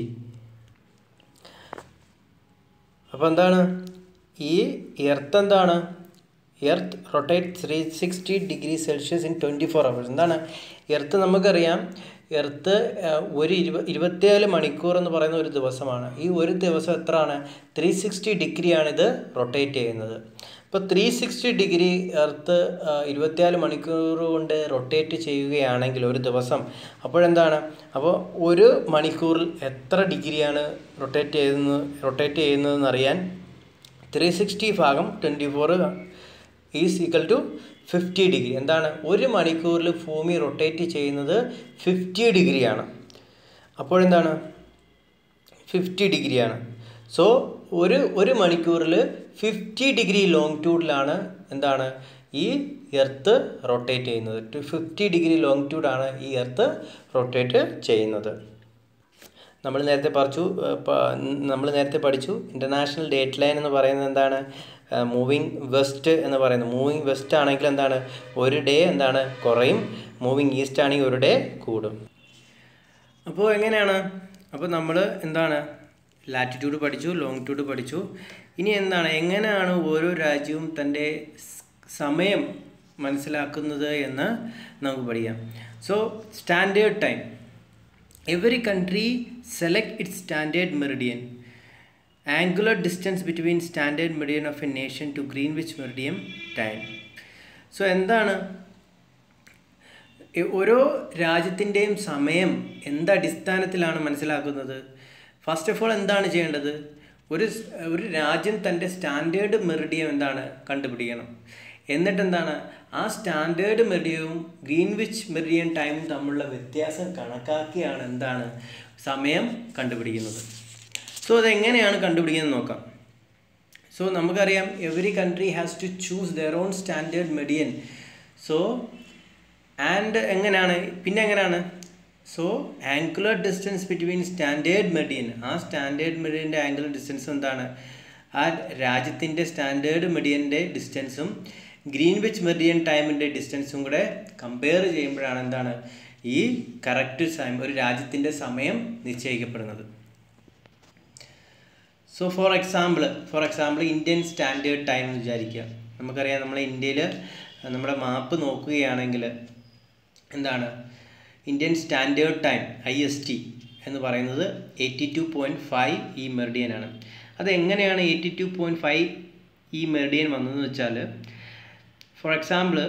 അപ്പോൾ എന്താണ് ഈ എർത്ത് എന്താണ് earth rotate three sixty degree Celsius in twenty four hours എന്താണ് earth നമുക്കറിയാം earth ഒരു ഇരുപ ഇരുപത്തിയേഴ് മണിക്കൂർ എന്ന് പറയുന്ന ഒരു ദിവസമാണ് ഈ ഒരു ദിവസം എത്രയാണ് ത്രീ സിക്സ്റ്റി ഡിഗ്രിയാണ് ഇത് റൊട്ടേറ്റ് ചെയ്യുന്നത് അപ്പോൾ ത്രീ സിക്സ്റ്റി ഡിഗ്രി എർത്ത് ഇരുപത്തിനാല് മണിക്കൂർ കൊണ്ട് റൊട്ടേറ്റ് ചെയ്യുകയാണെങ്കിൽ ഒരു ദിവസം അപ്പോഴെന്താണ് അപ്പോൾ ഒരു മണിക്കൂറിൽ എത്ര ഡിഗ്രിയാണ് റൊട്ടേറ്റ് ചെയ്യുന്നത് റൊട്ടേറ്റ് ചെയ്യുന്നതെന്ന് അറിയാൻ ത്രീ സിക്സ്റ്റി ഭാഗം twenty four is equal to fifty degree എന്താണ് ഒരു മണിക്കൂറിൽ ഭൂമി റൊട്ടേറ്റ് ചെയ്യുന്നത് ഫിഫ്റ്റി ഡിഗ്രിയാണ് അപ്പോഴെന്താണ് ഫിഫ്റ്റി ഡിഗ്രിയാണ് സോ ഒരു ഒരു മണിക്കൂറിൽ ഫിഫ്റ്റി ഡിഗ്രി ലോങ്റ്റ്യൂഡിലാണ് എന്താണ് ഈ എർത്ത് റൊട്ടേറ്റ് ചെയ്യുന്നത് ടു ഫിഫ്റ്റി ഡിഗ്രി ലോങ്റ്റ്യൂഡാണ് ഈ എർത്ത് റൊട്ടേറ്റ് ചെയ്യുന്നത് നമ്മൾ നേരത്തെ പഠിച്ചു നമ്മൾ നേരത്തെ പഠിച്ചു ഇൻ്റർനാഷണൽ ഡേറ്റ് ലൈൻ എന്ന് പറയുന്നത് എന്താണ് മൂവിങ് വെസ്റ്റ് എന്ന് പറയുന്നത് മൂവിങ് വെസ്റ്റ് ആണെങ്കിൽ എന്താണ് ഒരു ഡേ എന്താണ് കുറയും മൂവിങ് ഈസ്റ്റ് ആണെങ്കിൽ ഒരു ഡേ കൂടും അപ്പോൾ എങ്ങനെയാണ് അപ്പോൾ നമ്മൾ എന്താണ് ലാറ്റിറ്റ്യൂഡ് പഠിച്ചു ലോങ്ങിറ്റ്യൂഡ് പഠിച്ചു ഇനി എന്താണ് എങ്ങനെയാണ് ഓരോ രാജ്യവും തൻ്റെ സമയം മനസ്സിലാക്കുന്നത് എന്ന് നമുക്ക് പഠിക്കാം so standard time every country select its standard meridian angular distance between standard meridian of a nation to Greenwich meridian time so എന്താണ് ഓരോ രാജ്യത്തിൻ്റെയും സമയം എന്തടിസ്ഥാനത്തിലാണ് മനസ്സിലാക്കുന്നത് ഫസ്റ്റ് ഓഫ് ഓൾ എന്താണ് ചെയ്യേണ്ടത് ഒരു ഒരു രാജ്യം തൻ്റെ സ്റ്റാൻഡേർഡ് മെറിഡിയം എന്താണ് കണ്ടുപിടിക്കണം എന്നിട്ട് എന്താണ് ആ സ്റ്റാൻഡേർഡ് മെറിഡിയവും ഗ്രീൻവിച്ച് മെറിഡിയൻ ടൈമും തമ്മിലുള്ള വ്യത്യാസം കണക്കാക്കിയാണ് എന്താണ് സമയം കണ്ടുപിടിക്കുന്നത് സോ അതെങ്ങനെയാണ് കണ്ടുപിടിക്കുന്നത് നോക്കാം സോ നമുക്കറിയാം every country has to choose their own standard meridian so and എങ്ങനെയാണ് പിന്നെ എങ്ങനെയാണ് so angular distance between standard meridian ആ സ്റ്റാൻഡേർഡ് മെഡിയൻ്റെ ആംഗുലർ ഡിസ്റ്റൻസ് എന്താണ് ആ രാജ്യത്തിൻ്റെ സ്റ്റാൻഡേർഡ് മെഡിയൻ്റെ ഡിസ്റ്റൻസും ഗ്രീൻവിച്ച് മെഡിയൻ ടൈമിൻ്റെ ഡിസ്റ്റൻസും കൂടെ കമ്പയർ ചെയ്യുമ്പോഴാണ് എന്താണ് ഈ കറക്റ്റ് സമയം ഒരു രാജ്യത്തിൻ്റെ സമയം നിശ്ചയിക്കപ്പെടുന്നത് so for example for example Indian standard time എന്ന് വിചാരിക്കുക നമുക്കറിയാം നമ്മളെ ഇന്ത്യയിൽ നമ്മുടെ മാപ്പ് നോക്കുകയാണെങ്കിൽ എന്താണ് Indian standard time I S T എന്ന് പറയുന്നത് എയ്റ്റി ടു പോയിൻറ്റ് ഫൈവ് ഈ മെറിഡിയനാണ് അത് എങ്ങനെയാണ് എയ്റ്റി ടു പോയിൻറ്റ് ഫൈവ് ഈ മെറിഡിയൻ വന്നതെന്ന് വെച്ചാൽ for example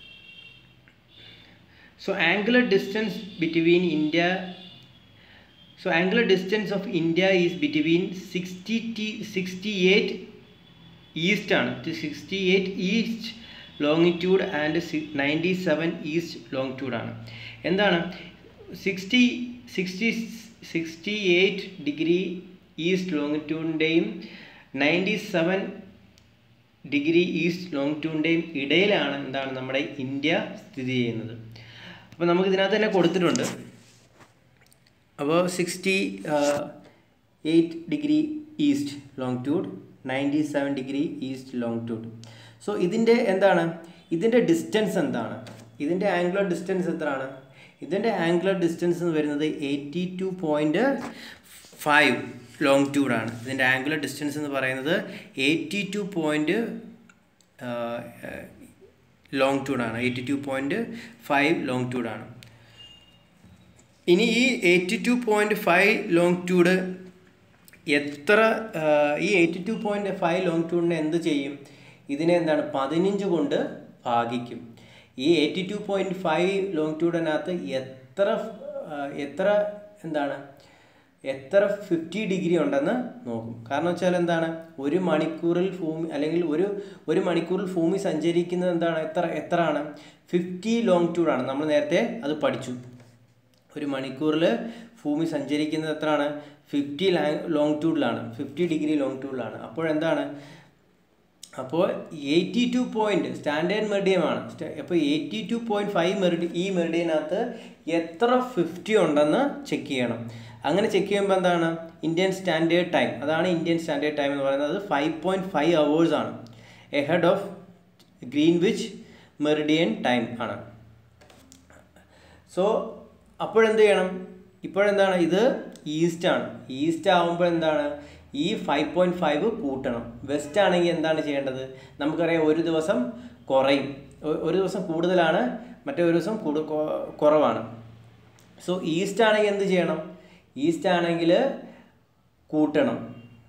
so angular distance between India So angular distance of India is between 60 to 68 east ആണ് to 68 east longitude and 97 east longitude ആണ് എന്താണ് sixty sixty sixty eight degree east ലോങ്ങിറ്റ്യൂഡിൻ്റെയും ninety seven degree east ലോങ്ങിറ്റ്യൂഡിൻ്റെയും ഇടയിലാണ് എന്താണ് നമ്മുടെ India സ്ഥിതി ചെയ്യുന്നത് അപ്പോൾ നമുക്ക് ഇതിനകത്ത് തന്നെ കൊടുത്തിട്ടുണ്ട് അപ്പോൾ sixty eight degree east longitude ninety seven degree east longitude so ഇതിൻ്റെ എന്താണ് ഇതിൻ്റെ ഡിസ്റ്റൻസ് എന്താണ് ഇതിൻ്റെ ആംഗുലർ ഡിസ്റ്റൻസ് എത്രയാണ് ഇതിൻ്റെ ആംഗുലർ ഡിസ്റ്റൻസ് എന്ന് വരുന്നത് എയ്റ്റി ടു പോയിൻറ്റ് ഫൈവ് ലോങ്റ്റ്യൂഡാണ് ഇതിൻ്റെ ആംഗുലർ ഡിസ്റ്റൻസ് എന്ന് പറയുന്നത് എയ്റ്റി ടു പോയിൻറ്റ് ലോങ്റ്റ്യൂഡാണ് എയ്റ്റി ടു പോയിൻറ്റ് ഫൈവ് ലോങ്റ്റ്യൂഡാണ് ഇനി ഈ eighty two point five longitude എത്ര ആ, ഈ എയ്റ്റി ടു പോയിൻറ്റ് ഫൈവ് ലോങ്റ്റ്യൂഡിനെ എന്ത് ചെയ്യും ഇതിനെ എന്താണ് പതിനഞ്ച് കൊണ്ട് ഭാഗിക്കും ഈ എയ്റ്റി ടു പോയിൻറ്റ് ഫൈവ് ലോങ്റ്റ്യൂഡിനകത്ത് എത്ര ആ, എത്ര എന്താണ് എത്ര ഫിഫ്റ്റി ഡിഗ്രി ഉണ്ടെന്ന് നോക്കും കാരണം വെച്ചാൽ എന്താണ് ഒരു മണിക്കൂറിൽ ഭൂമി അല്ലെങ്കിൽ ഒരു ഒരു മണിക്കൂറിൽ ഭൂമി സഞ്ചരിക്കുന്നത് എന്താണ് എത്ര എത്ര ആണ് ഫിഫ്റ്റി ലോങ്റ്റ്യൂഡാണ് നമ്മൾ നേരത്തെ അത് പഠിച്ചു ഒരു മണിക്കൂറിൽ ഭൂമി സഞ്ചരിക്കുന്നത് എത്രയാണ് ഫിഫ്റ്റി ലാ ലോങ്റ്റ്യൂഡിലാണ് ഫിഫ്റ്റി ഡിഗ്രി ലോങ്റ്റ്യൂഡിലാണ് അപ്പോഴെന്താണ് അപ്പോൾ എയ്റ്റി ടു പോയിൻറ്റ് സ്റ്റാൻഡേർഡ് മെറിഡിയമാണ് അപ്പോൾ എയ്റ്റി ടു പോയിൻറ്റ് ഫൈവ് മെറിഡി ഈ മെറിഡിയനകത്ത് എത്ര ഫിഫ്റ്റി ഉണ്ടെന്ന് ചെക്ക് ചെയ്യണം അങ്ങനെ ചെക്ക് ചെയ്യുമ്പോൾ എന്താണ് ഇന്ത്യൻ സ്റ്റാൻഡേർഡ് ടൈം അതാണ് ഇന്ത്യൻ സ്റ്റാൻഡേർഡ് ടൈം എന്ന് പറയുന്നത് ഫൈവ് പോയിൻറ്റ് ഫൈവ് അവേഴ്സ് ആണ് ahead of Greenwich meridian time ആണ് സോ അപ്പോഴെന്ത് ചെയ്യണം ഇപ്പോഴെന്താണ് ഇത് ഈസ്റ്റ് ആണ് ഈസ്റ്റ് ആകുമ്പോൾ എന്താണ് ഈ ഫൈവ് പോയിൻറ്റ് ഫൈവ് കൂട്ടണം വെസ്റ്റ് ആണെങ്കിൽ എന്താണ് ചെയ്യേണ്ടത് നമുക്കറിയാം ഒരു ദിവസം കുറയും ഒ- ഒരു ദിവസം കൂടുതലാണ് മറ്റേ ഒരു ദിവസം കൂടു കൊ- കുറവാണ് സോ ഈസ്റ്റ് ആണെങ്കിൽ എന്ത് ചെയ്യണം ഈസ്റ്റ് ആണെങ്കിൽ കൂട്ടണം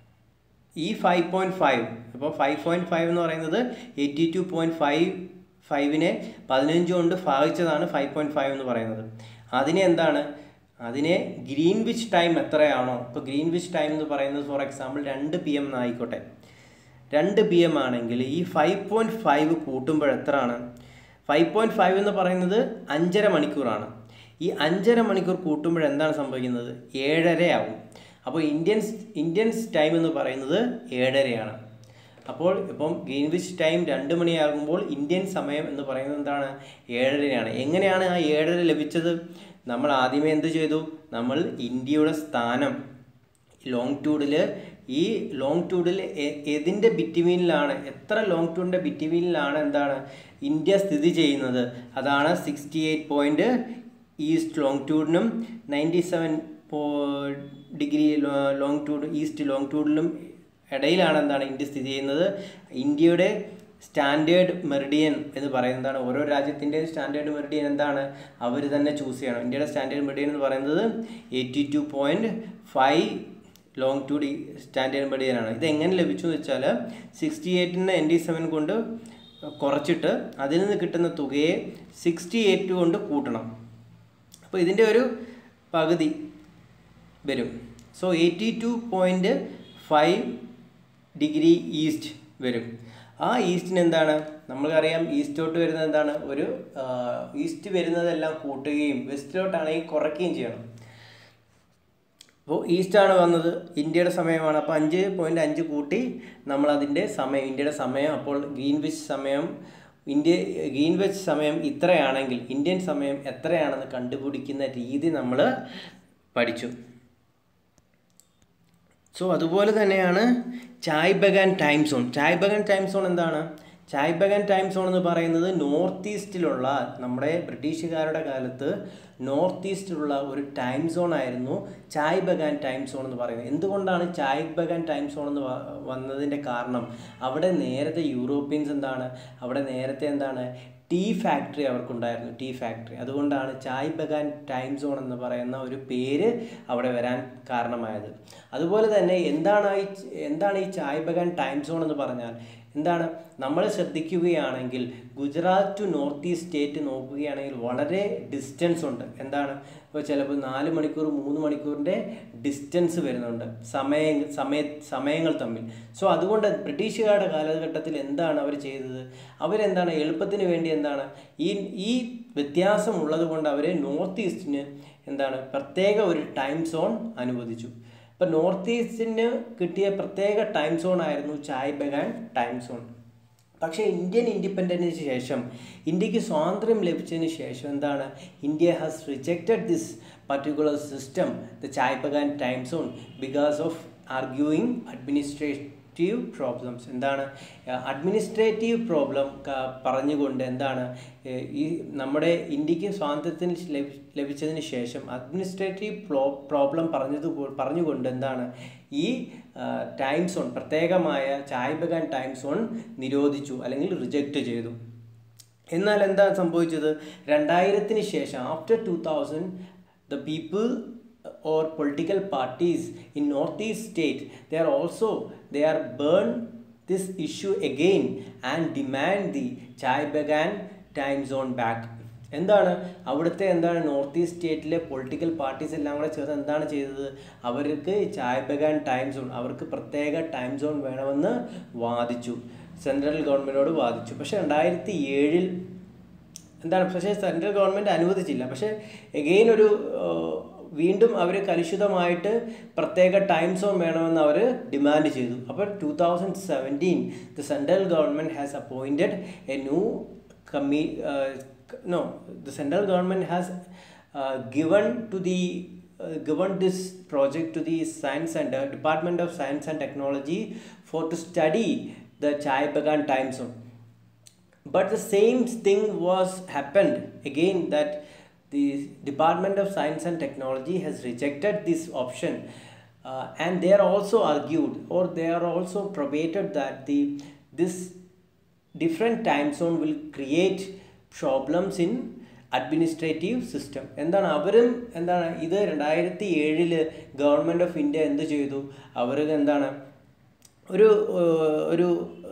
ഈ ഫൈവ് പോയിൻറ്റ് ഫൈവ് അപ്പോൾ ഫൈവ് പോയിൻറ്റ് ഫൈവ് എന്ന് പറയുന്നത് എയ്റ്റി ടു പോയിൻറ്റ് ഫൈവ് ഫൈവിനെ പതിനഞ്ച് കൊണ്ട് ഭാഗിച്ചതാണ് ഫൈവ് പോയിൻറ്റ് ഫൈവ് എന്ന് പറയുന്നത് അതിനെ എന്താണ് അതിനെ ഗ്രീൻവിച്ച് ടൈം എത്രയാണോ ഇപ്പോൾ ഗ്രീൻവിച്ച് ടൈം എന്ന് പറയുന്നത് ഫോർ എക്സാമ്പിൾ രണ്ട് പി എം എന്നായിക്കോട്ടെ രണ്ട് പി എം ആണെങ്കിൽ ഈ ഫൈവ് പോയിൻറ്റ് ഫൈവ് കൂട്ടുമ്പോൾ എത്രയാണ് ഫൈവ് പോയിൻറ്റ് ഫൈവ് എന്ന് പറയുന്നത് അഞ്ചര മണിക്കൂറാണ് ഈ അഞ്ചര മണിക്കൂർ കൂട്ടുമ്പോൾ എന്താണ് സംഭവിക്കുന്നത് ഏഴര ആവും അപ്പോൾ ഇന്ത്യൻ ഇന്ത്യൻ ടൈം എന്ന് പറയുന്നത് ഏഴരയാണ് അപ്പോൾ ഇപ്പം ഗ്രീൻവിച്ച് ടൈം രണ്ട് മണിയാകുമ്പോൾ ഇന്ത്യൻ സമയം എന്ന് പറയുന്നത് എന്താണ് ഏഴരയാണ് എങ്ങനെയാണ് ആ ഏഴര ലഭിച്ചത് നമ്മൾ ആദ്യമേ എന്ത് ചെയ്തു നമ്മൾ ഇന്ത്യയുടെ സ്ഥാനം ലോങ് ടൂഡിൽ ഈ ലോങ് ടൂഡിൽ ഏതിൻ്റെ ബിറ്റ്വീനിലാണ് എത്ര ലോങ് ടൂഡിൻ്റെ ബിറ്റ്വീനിലാണ് എന്താണ് ഇന്ത്യ സ്ഥിതി ചെയ്യുന്നത് അതാണ് സിക്സ്റ്റി എയ്റ്റ് പോയിൻറ്റ് ഈസ്റ്റ് ലോങ് ടൂഡിനും ninety seven degree longitude east ലോങ് ടൂഡിലും ഇടയിലാണ് എന്താണ് ഇന്ത്യ സ്ഥിതി ചെയ്യുന്നത് ഇന്ത്യയുടെ സ്റ്റാൻഡേർഡ് മെറിഡിയൻ എന്ന് പറയുന്നതാണ് ഓരോ രാജ്യത്തിൻ്റെയും സ്റ്റാൻഡേർഡ് മെറിഡിയൻ എന്താണ് അവർ തന്നെ ചൂസ് ചെയ്യണം ഇന്ത്യയുടെ സ്റ്റാൻഡേർഡ് മെറിഡിയൻ എന്ന് പറയുന്നത് eighty two point five longitude standard മെറിഡിയനാണ് ഇത് എങ്ങനെ ലഭിച്ചു എന്ന് വെച്ചാൽ സിക്സ്റ്റി എയ്റ്റിന് എൻ ഡി സെവൻ കൊണ്ട് കുറച്ചിട്ട് അതിൽ നിന്ന് കിട്ടുന്ന തുകയെ സിക്സ്റ്റി എയ്റ്റ് കൊണ്ട് കൂട്ടണം അപ്പോൾ ഇതിൻ്റെ ഒരു പകുതി വരും so eighty two point five degree east വരും ആ ഈസ്റ്റിന് എന്താണ് നമ്മൾക്കറിയാം ഈസ്റ്റോട്ട് വരുന്നത് എന്താണ് ഒരു ആ, ഈസ്റ്റ് വരുന്നതെല്ലാം കൂട്ടുകയും വെസ്റ്റിലോട്ടാണെങ്കിൽ കുറയ്ക്കുകയും ചെയ്യണം അപ്പോൾ ഈസ്റ്റാണ് വന്നത് ഇന്ത്യയുടെ സമയമാണ് അപ്പോൾ അഞ്ച് പോയിൻറ്റ് അഞ്ച് കൂട്ടി നമ്മളതിൻ്റെ സമയം ഇന്ത്യയുടെ സമയം അപ്പോൾ ഗ്രീൻവിച്ച് സമയം ഇന്ത്യ ഗ്രീൻവിച്ച് സമയം ഇത്രയാണെങ്കിൽ ഇന്ത്യൻ സമയം എത്രയാണെന്ന് കണ്ടുപിടിക്കുന്ന രീതി നമ്മൾ പഠിച്ചു സോ അതുപോലെ തന്നെയാണ് Chai Bagan time zone Chai Bagan time zone എന്താണ് ചായ് ബഗാൻ ടൈം സോൺ എന്ന് പറയുന്നത് നോർത്ത് ഈസ്റ്റിലുള്ള നമ്മുടെ ബ്രിട്ടീഷുകാരുടെ കാലത്ത് നോർത്ത് ഈസ്റ്റിലുള്ള ഒരു ടൈം സോൺ ആയിരുന്നു ചായ് ബഗാൻ ടൈം സോൺ എന്ന് പറയുന്നത് എന്തുകൊണ്ടാണ് ചായ് ബഗാൻ ടൈം സോൺ എന്ന് വ- വന്നതിൻ്റെ കാരണം അവിടെ നേരത്തെ യൂറോപ്യൻസ് എന്താണ് അവിടെ നേരത്തെ എന്താണ് ടീ ഫാക്ടറി അവർക്കുണ്ടായിരുന്നു ടീ ഫാക്ടറി അതുകൊണ്ടാണ് ചായ് ബഗാൻ ടൈം സോൺ എന്ന് പറയുന്ന ഒരു പേര് അവിടെ വരാൻ കാരണമായത് അതുപോലെ തന്നെ എന്താണ് ഈ എന്താണ് ഈ ചായ് ബഗാൻ ടൈം സോൺ എന്ന് പറഞ്ഞാൽ എന്താണ് നമ്മൾ ശ്രദ്ധിക്കുകയാണെങ്കിൽ Gujarat to north east state നോക്കുകയാണെങ്കിൽ വളരെ ഡിസ്റ്റൻസ് ഉണ്ട് എന്താണ് ഇപ്പോൾ ചിലപ്പോൾ നാല് മണിക്കൂർ മൂന്ന് മണിക്കൂറിൻ്റെ ഡിസ്റ്റൻസ് വരുന്നുണ്ട് സമയ സമയ സമയങ്ങൾ തമ്മിൽ സോ അതുകൊണ്ട് ബ്രിട്ടീഷുകാരുടെ കാലഘട്ടത്തിൽ എന്താണ് അവർ ചെയ്തത് അവരെന്താണ് എളുപ്പത്തിന് വേണ്ടി എന്താണ് ഈ ഈ വ്യത്യാസം ഉള്ളത് കൊണ്ട് അവർ നോർത്ത് ഈസ്റ്റിന് എന്താണ് പ്രത്യേക ഒരു ടൈം സോൺ അനുവദിച്ചു ഇപ്പം നോർത്ത് ഈസ്റ്റിന് കിട്ടിയ പ്രത്യേക ടൈം സോൺ ആയിരുന്നു ചായ് ബഗാൻ ടൈം സോൺ പക്ഷേ ഇന്ത്യൻ ഇൻഡിപെൻഡൻസിന് ശേഷം ഇന്ത്യക്ക് സ്വാതന്ത്ര്യം ലഭിച്ചതിന് ശേഷം എന്താണ് India has rejected this particular system the Chai Bagan time zone because of arguing administrative problems എന്താണ് അഡ്മിനിസ്ട്രേറ്റീവ് പ്രോബ്ലം പറഞ്ഞുകൊണ്ട് എന്താണ് ഏഹ് ഈ നമ്മുടെ ഇന്ത്യക്ക് സ്വാതന്ത്ര്യത്തിന് ലഭി- ലഭിച്ചതിന് ശേഷം അഡ്മിനിസ്ട്രേറ്റീവ് പ്രോ പ്രോബ്ലം പറഞ്ഞത് കൊ- പറഞ്ഞുകൊണ്ട് എന്താണ് ഈ ടൈം സോൺ പ്രത്യേകമായ ചായ് ബഗാൻ ടൈം സോൺ നിരോധിച്ചു അല്ലെങ്കിൽ റിജക്റ്റ് ചെയ്തു എന്നാൽ എന്താ സംഭവിച്ചത് രണ്ടായിരത്തിന് ശേഷം after two thousand the people or political parties in north east state they are also they are burn this issue again and demand the Chai Bagan time zone back എന്താണ് അവിടുത്തെ എന്താണ് നോർത്ത് ഈസ്റ്റ് സ്റ്റേറ്റിലെ പൊളിറ്റിക്കൽ പാർട്ടീസ് എല്ലാം കൂടെ ചേർന്ന് എന്താണ് ചെയ്തത് അവർക്ക് ചായ് ബഗാൻ ടൈം സോൺ അവർക്ക് പ്രത്യേക ടൈം സോൺ വേണമെന്ന് വാദിച്ചു സെൻട്രൽ ഗവൺമെൻറ്റിനോട് വാദിച്ചു പക്ഷേ രണ്ടായിരത്തി ഏഴിൽ എന്താണ് പക്ഷേ സെൻട്രൽ ഗവൺമെൻറ് അനുവദിച്ചില്ല പക്ഷേ എഗെയിൻ ഒരു വീണ്ടും അവർ കലുഷിതമായിട്ട് പ്രത്യേക ടൈം സോൺ വേണമെന്ന് അവർ ഡിമാൻഡ് ചെയ്തു അപ്പോൾ two thousand seventeen the central government has appointed a new കമ്മി no the central government has uh, given to the uh, given this project to the science and uh, department of science and technology for to study the chai bagan time zone but the same thing was happened again that the department of science and technology has rejected this option uh, and they are also argued or they are also probated that the this different time zone will create problems in administrative system എന്താണ് അവരും എന്താണ് ഇത് രണ്ടായിരത്തി ഏഴില് government of India എന്ത് ചെയ്തു അവർ എന്താണ് ഒരു ഒരു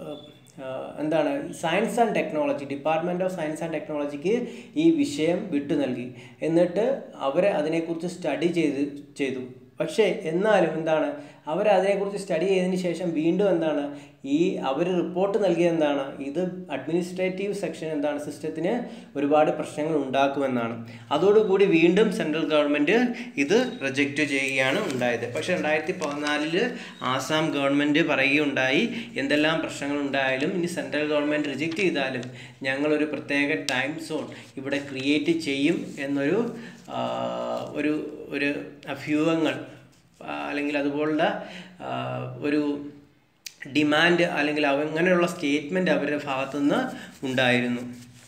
എന്താണ് science and technology department of science and ടെക്നോളജിക്ക് ഈ വിഷയം വിട്ടു നൽകി എന്നിട്ട് അവരെ അതിനെക്കുറിച്ച് സ്റ്റഡി ചെയ്ത് ചെയ്തു പക്ഷേ എന്നാലും എന്താണ് അവർ അതിനെക്കുറിച്ച് സ്റ്റഡി ചെയ്തതിന് ശേഷം വീണ്ടും എന്താണ് ഈ അവർ റിപ്പോർട്ട് നൽകിയത് എന്താണ് ഇത് അഡ്മിനിസ്ട്രേറ്റീവ് സെക്ഷൻ എന്താണ് സിസ്റ്റത്തിന് ഒരുപാട് പ്രശ്നങ്ങൾ ഉണ്ടാക്കുമെന്നാണ് അതോടുകൂടി വീണ്ടും സെൻട്രൽ ഗവൺമെൻറ് ഇത് റിജക്റ്റ് ചെയ്യുകയാണ് ഉണ്ടായത് പക്ഷേ രണ്ടായിരത്തി പതിനാലില് ആസാം ഗവൺമെൻറ് പറയുകയുണ്ടായി എന്തെല്ലാം പ്രശ്നങ്ങൾ ഉണ്ടായാലും ഇനി സെൻട്രൽ ഗവൺമെൻറ് റിജക്റ്റ് ചെയ്താലും ഞങ്ങളൊരു പ്രത്യേക ടൈം സോൺ ഇവിടെ ക്രിയേറ്റ് ചെയ്യും എന്നൊരു ഒരു ഒരു അഭ്യൂഹങ്ങൾ അല്ലെങ്കിൽ അതുപോലുള്ള ഒരു ഡിമാൻഡ് അല്ലെങ്കിൽ അങ്ങനെയുള്ള സ്റ്റേറ്റ്മെൻറ്റ് അവരുടെ ഭാഗത്തുനിന്ന് ഉണ്ടായിരുന്നു